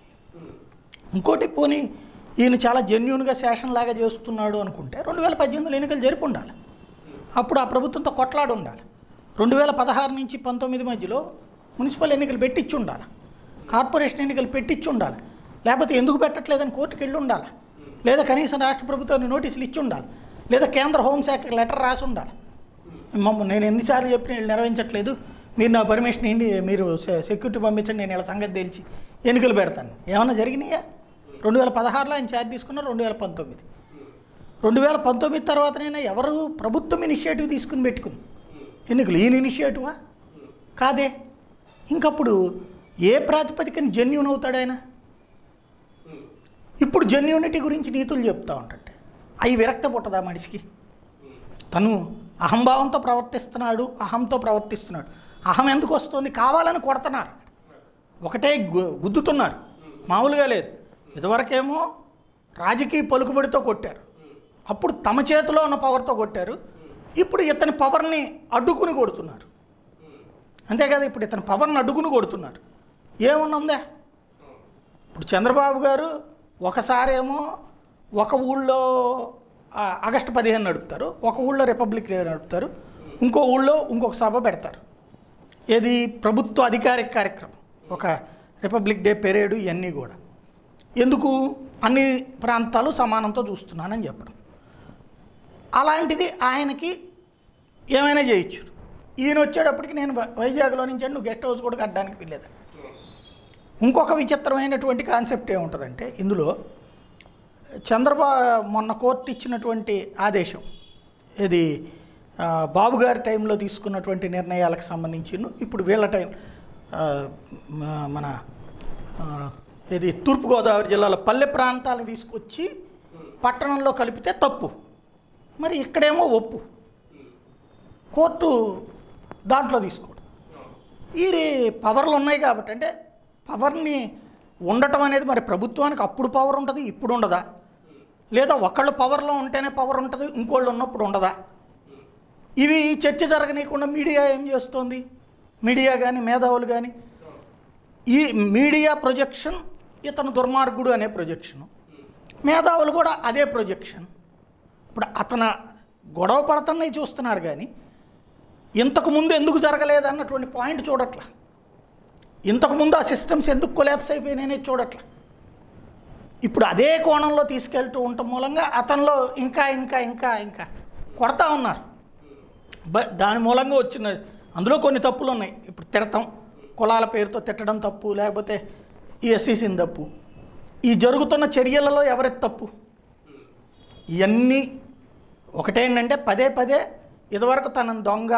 ఇంకోటి పోనీ ఈయన చాలా జెన్యున్గా శాసన్ లాగా చేస్తున్నాడు అనుకుంటే రెండు వేల పద్దెనిమిదిలో ఎన్నికలు జరిపి ఉండాలి అప్పుడు ఆ ప్రభుత్వంతో కొట్లాడి ఉండాలి రెండు వేల పదహారు నుంచి పంతొమ్మిది మధ్యలో మున్సిపల్ ఎన్నికలు పెట్టించి ఉండాలి కార్పొరేషన్ ఎన్నికలు పెట్టించి ఉండాలి లేకపోతే ఎందుకు పెట్టట్లేదని కోర్టుకి వెళ్ళి ఉండాలి లేదా కనీసం రాష్ట్ర ప్రభుత్వాన్ని నోటీసులు ఇచ్చి ఉండాలి లేదా కేంద్ర హోంశాఖకి లెటర్ రాసి ఉండాలి మమ్మ నేను ఎన్నిసార్లు చెప్పిన వీళ్ళు నిర్వహించట్లేదు మీరు నా పర్మిషన్ ఏంటి మీరు సె- సెక్యూరిటీ పంపించండి నేను ఇలా సంగతి తెలిసి ఎన్నికలు పెడతాను ఏమన్నా జరిగినాయా రెండు వేల పదహారులో ఆయన ఛార్జ్ తీసుకున్నారు రెండు వేల పంతొమ్మిది రెండు వేల పంతొమ్మిది తర్వాతనైనా ఎవరు ప్రభుత్వం ఇనిషియేటివ్ తీసుకుని పెట్టుకుంది ఎన్నికలు ఈయన ఇనిషియేటివా కాదే ఇంకప్పుడు ఏ ప్రాతిపదికన జెన్యున్ అవుతాడు ఆయన ఇప్పుడు జెన్యూనిటీ గురించి నీతులు చెప్తా ఉంటుంటే అవి విరక్త పుట్టదా మనిషికి తను అహంభావంతో ప్రవర్తిస్తున్నాడు అహంతో ప్రవర్తిస్తున్నాడు అహం ఎందుకు వస్తుంది కావాలని కొడుతున్నారు ఒకటే గు- గుద్దుతున్నారు మామూలుగా లేదు ఇదివరకేమో రాజకీయ పలుకుబడితో కొట్టారు అప్పుడు తమ చేతిలో ఉన్న పవర్తో కొట్టారు ఇప్పుడు ఇతని పవర్ని అడ్డుకుని కొడుతున్నారు అంతే కదా ఇప్పుడు ఇతని పవర్ని అడ్డుకుని కొడుతున్నారు ఏమున్నదా ఇప్పుడు చంద్రబాబు గారు ఒకసారేమో ఒక ఊళ్ళో ఆ, ఆగస్టు పదిహేను నడుపుతారు ఒక ఊళ్ళో రిపబ్లిక్ డే నడుపుతారు ఇంకో ఊళ్ళో ఇంకొక సభ పెడతారు ఏది ప్రభుత్వ అధికారిక కార్యక్రమం ఒక రిపబ్లిక్ డే పెరేడు ఇవన్నీ కూడా ఎందుకు అన్ని ప్రాంతాలు సమానంతో చూస్తున్నానని చెప్పడం అలాంటిది ఆయనకి ఏమైనా చేయొచ్చు ఈయన వచ్చేటప్పటికి నేను వై- వైజాగ్లో నుంచి నువ్వు గెస్ట్ హౌస్ కూడా కట్టడానికి వెళ్ళేది ఇంకొక విచిత్రమైనటువంటి కాన్సెప్ట్ ఏముంటుందంటే ఇందులో చంద్రబాబు మొన్న కోర్టు ఇచ్చినటువంటి ఆదేశం ఇది ఆ, బాబు గారి టైంలో తీసుకున్నటువంటి నిర్ణయాలకు సంబంధించి ఇప్పుడు వీళ్ళ టైం ఆ, మ- మన ఆ, ఇది తూర్పుగోదావరి జిల్లాలో పల్లె ప్రాంతాలను తీసుకొచ్చి పట్టణంలో కలిపితే తప్పు మరి ఇక్కడేమో ఒప్పు కోర్టు దాంట్లో తీసుకోడు ఈ పవర్లు ఉన్నాయి కాబట్టి అంటే పవర్ని ఉండటం అనేది మరి ప్రభుత్వానికి అప్పుడు పవర్ ఉంటుంది ఇప్పుడు ఉండదా లేదా ఒకళ్ళు పవర్లో ఉంటేనే పవర్ ఉంటుంది ఇంకోళ్ళు ఉన్నప్పుడు ఉండదా ఇవి చర్చ జరగనీయకుండా మీడియా ఏం చేస్తోంది మీడియా కానీ మేధావులు కానీ ఈ మీడియా ప్రొజెక్షన్ ఇతను దుర్మార్గుడు అనే ప్రొజెక్షను మేధావులు కూడా అదే ప్రొజెక్షన్ ఇప్పుడు అతను గొడవ పడుతున్నాయి చూస్తున్నారు కానీ ఇంతకు ముందు ఎందుకు జరగలేదు అన్నటువంటి పాయింట్ చూడట్లా ఇంతకు ముందు ఆ సిస్టమ్స్ ఎందుకు కొలాప్స్ అయిపోయినాయనేది చూడట్లా ఇప్పుడు అదే కోణంలో తీసుకెళ్తూ ఉండటం మూలంగా అతనిలో ఇంకా ఇంకా ఇంకా ఇంకా కొడతా ఉన్నారు బ దాని మూలంగా వచ్చిన అందులో కొన్ని తప్పులు ఉన్నాయి ఇప్పుడు తిడతాం కులాల పేరుతో తిట్టడం తప్పు లేకపోతే ఈ ఎస్సీసీని తప్పు ఈ జరుగుతున్న చర్యలలో ఎవరిది తప్పు ఇవన్నీ ఒకటేంటంటే పదే పదే ఇదివరకు తనను దొంగ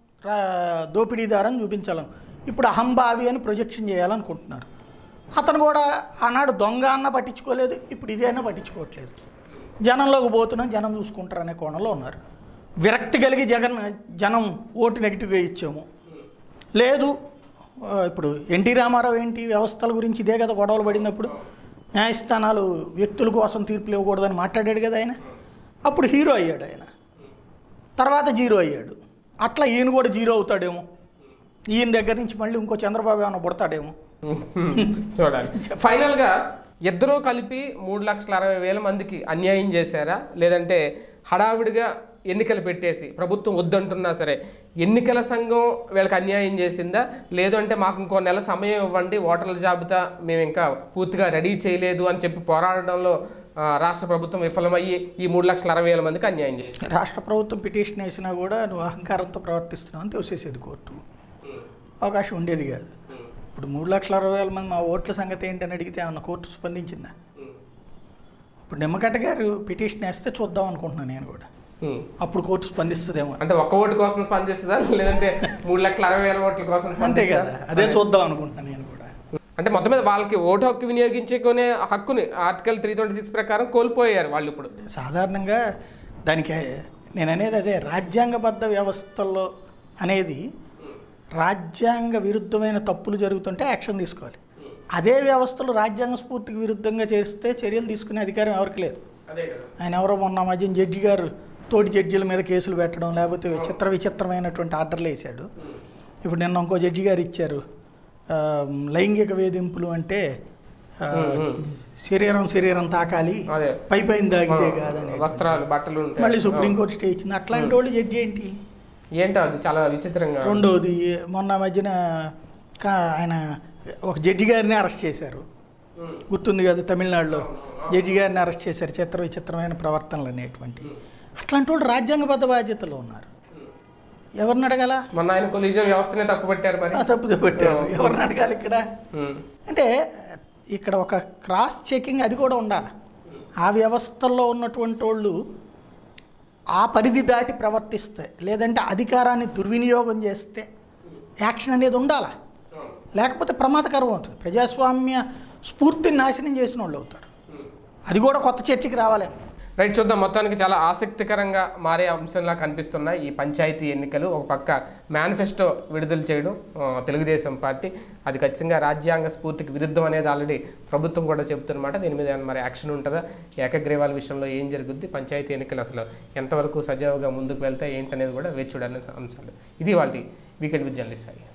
రా- దోపిడీదారని చూపించాలను ఇప్పుడు అహంభావి అని ప్రొజెక్షన్ చేయాలనుకుంటున్నారు అతను కూడా ఆనాడు దొంగ అన్న పట్టించుకోలేదు ఇప్పుడు ఇదేనా పట్టించుకోవట్లేదు జనంలోకి పోతున్నాం జనం చూసుకుంటారు అనే కోణంలో ఉన్నారు విరక్తి కలిగి జగన్ జనం ఓటు నెగిటివ్గా ఇచ్చాము లేదు ఆ, ఇప్పుడు ఎన్టీ రామారావు ఏంటి వ్యవస్థల గురించి ఇదే కదా గొడవలు పడినప్పుడు న్యాయస్థానాలు వ్యక్తుల కోసం తీర్పులు ఇవ్వకూడదని మాట్లాడాడు కదా ఆయన అప్పుడు హీరో అయ్యాడు ఆయన తర్వాత జీరో అయ్యాడు అట్లా ఈయన కూడా జీరో అవుతాడేమో ఈయన దగ్గర నుంచి మళ్ళీ ఇంకో చంద్రబాబు ఏమైనా పుడతాడేమో చూడాలి ఫైనల్గా ఇద్దరూ కలిపి మూడు లక్షల అరవై వేల మందికి అన్యాయం చేశారా లేదంటే హడావిడిగా ఎన్నికలు పెట్టేసి ప్రభుత్వం వద్దంటున్నా సరే ఎన్నికల సంఘం వీళ్ళకి అన్యాయం చేసిందా లేదు అంటే మాకు ఇంకో నెల సమయం ఇవ్వండి ఓటర్ల జాబితా మేము ఇంకా పూర్తిగా రెడీ చేయలేదు అని చెప్పి పోరాడడంలో ఆ, రాష్ట్ర ప్రభుత్వం విఫలమయ్యి ఈ మూడు లక్షల అరవై వేల మందికి అన్యాయం చేసింది రాష్ట్ర ప్రభుత్వం పిటిషన్ వేసినా కూడా నువ్వు అహంకారంతో ప్రవర్తిస్తున్నావు అని తోసేసేది కోర్టు అవకాశం ఉండేది కాదు ఇప్పుడు మూడు లక్షల అరవై వేల మంది మా ఓట్ల సంగతి ఏంటని అడిగితే ఏమన్నా కోర్టు స్పందించిందా ఇప్పుడు నిమ్మగడ్డ గారు పిటిషన్ వేస్తే చూద్దాం అనుకుంటున్నాను నేను కూడా ఉమ్. అప్పుడు కోర్టు స్పందిస్తుందేమో అంటే ఒక్క ఓటు కోసం స్పందిస్తుందా లేదంటే మూడు లక్షల అరవై వేల ఓట్ల కోసం అంతే స్పందిస్తుందా? కదా అదే చూద్దాం అనుకుంటున్నాను నేను కూడా అంటే మొత్తం మీద వాళ్ళకి ఓటు హక్కు వినియోగించుకునే హక్కుని ఆర్టికల్ త్రీ ట్వంటీ సిక్స్ ప్రకారం కోల్పోయారు వాళ్ళు ఇప్పుడు సాధారణంగా దానికి నేను అనేది అదే రాజ్యాంగబద్ధ వ్యవస్థల్లో అనేది రాజ్యాంగ విరుద్ధమైన తప్పులు జరుగుతుంటే యాక్షన్ తీసుకోవాలి అదే వ్యవస్థలు రాజ్యాంగ స్ఫూర్తికి విరుద్ధంగా చేస్తే చర్యలు తీసుకునే అధికారం ఎవరికి లేదు అదే కదా ఆయన ఎవరో మొన్న మధ్యన జడ్జి గారు తోటి జడ్జిల మీద కేసులు పెట్టడం లేకపోతే విచిత్ర విచిత్రమైనటువంటి ఆర్డర్లు వేశాడు ఇప్పుడు నిన్న ఇంకో జడ్జి గారు ఇచ్చారు ఆ, లైంగిక వేధింపులు అంటే ఆ, శరీరం శరీరం తాకాలి అదే పై పైన తాగితే కాదని వస్త్రాలు బట్టలు ఉంటాయి మళ్ళీ సుప్రీంకోర్టు స్టే ఇచ్చింది అట్లాంటి వాళ్ళు జడ్జి ఏంటి ఏంటో అది చాలా విచిత్రంగా రెండోది మొన్న మధ్యన కా- ఆయన ఒక జడ్జి గారిని అరెస్ట్ చేశారు ఉమ్. గుర్తుంది కదా తమిళనాడులో జడ్జి గారిని అరెస్ట్ చేశారు చిత్ర విచిత్రమైన ప్రవర్తనలు అనేటువంటి అట్లాంటి వాళ్ళు రాజ్యాంగబద్ధ బాధ్యతలో ఉన్నారు ఎవరిని అడగాల మొన్న ఆయన కొలీజియం వ్యవస్థనే తప్పు పెట్టారు మరి ఆ తప్పుదో పెట్టారు ఎవరిని అడగాలి ఇక్కడ ఉమ్. అంటే ఇక్కడ ఒక క్రాస్ చెకింగ్ అది కూడా ఉండాలి ఆ వ్యవస్థల్లో ఉన్నటువంటి వాళ్ళు ఆ పరిధి దాటి ప్రవర్తిస్తే లేదంటే అధికారాన్ని దుర్వినియోగం చేస్తే యాక్షన్ అనేది ఉండాలి లేకపోతే ప్రమాదకరం అవుతుంది ప్రజాస్వామ్య స్ఫూర్తిని నాశనం చేసిన వాళ్ళు అవుతారు అది కూడా కొత్త చర్చకి రావాలి రైట్ చూద్దాం మొత్తానికి చాలా ఆసక్తికరంగా మారే అంశంలా కనిపిస్తున్నాయి ఈ పంచాయతీ ఎన్నికలు ఒక పక్క మేనిఫెస్టో విడుదల చేయడం ఆ, తెలుగుదేశం పార్టీ అది ఖచ్చితంగా రాజ్యాంగ స్ఫూర్తికి విరుద్ధం అనేది ఆల్రెడీ ప్రభుత్వం కూడా చెబుతున్నమాట దీని మీద ఏమైనా మరి యాక్షన్ ఉంటుందా ఏకగ్రీవాల విషయంలో ఏం జరుగుద్ది పంచాయతీ ఎన్నికలు అసలు ఎంతవరకు సజావుగా ముందుకు వెళ్తాయి ఏంటనేది కూడా వేచి చూడాలని అంశాలు ఇది వాళ్ళ వీకెండ్ విత్ జర్నలిస్ట్ సాయి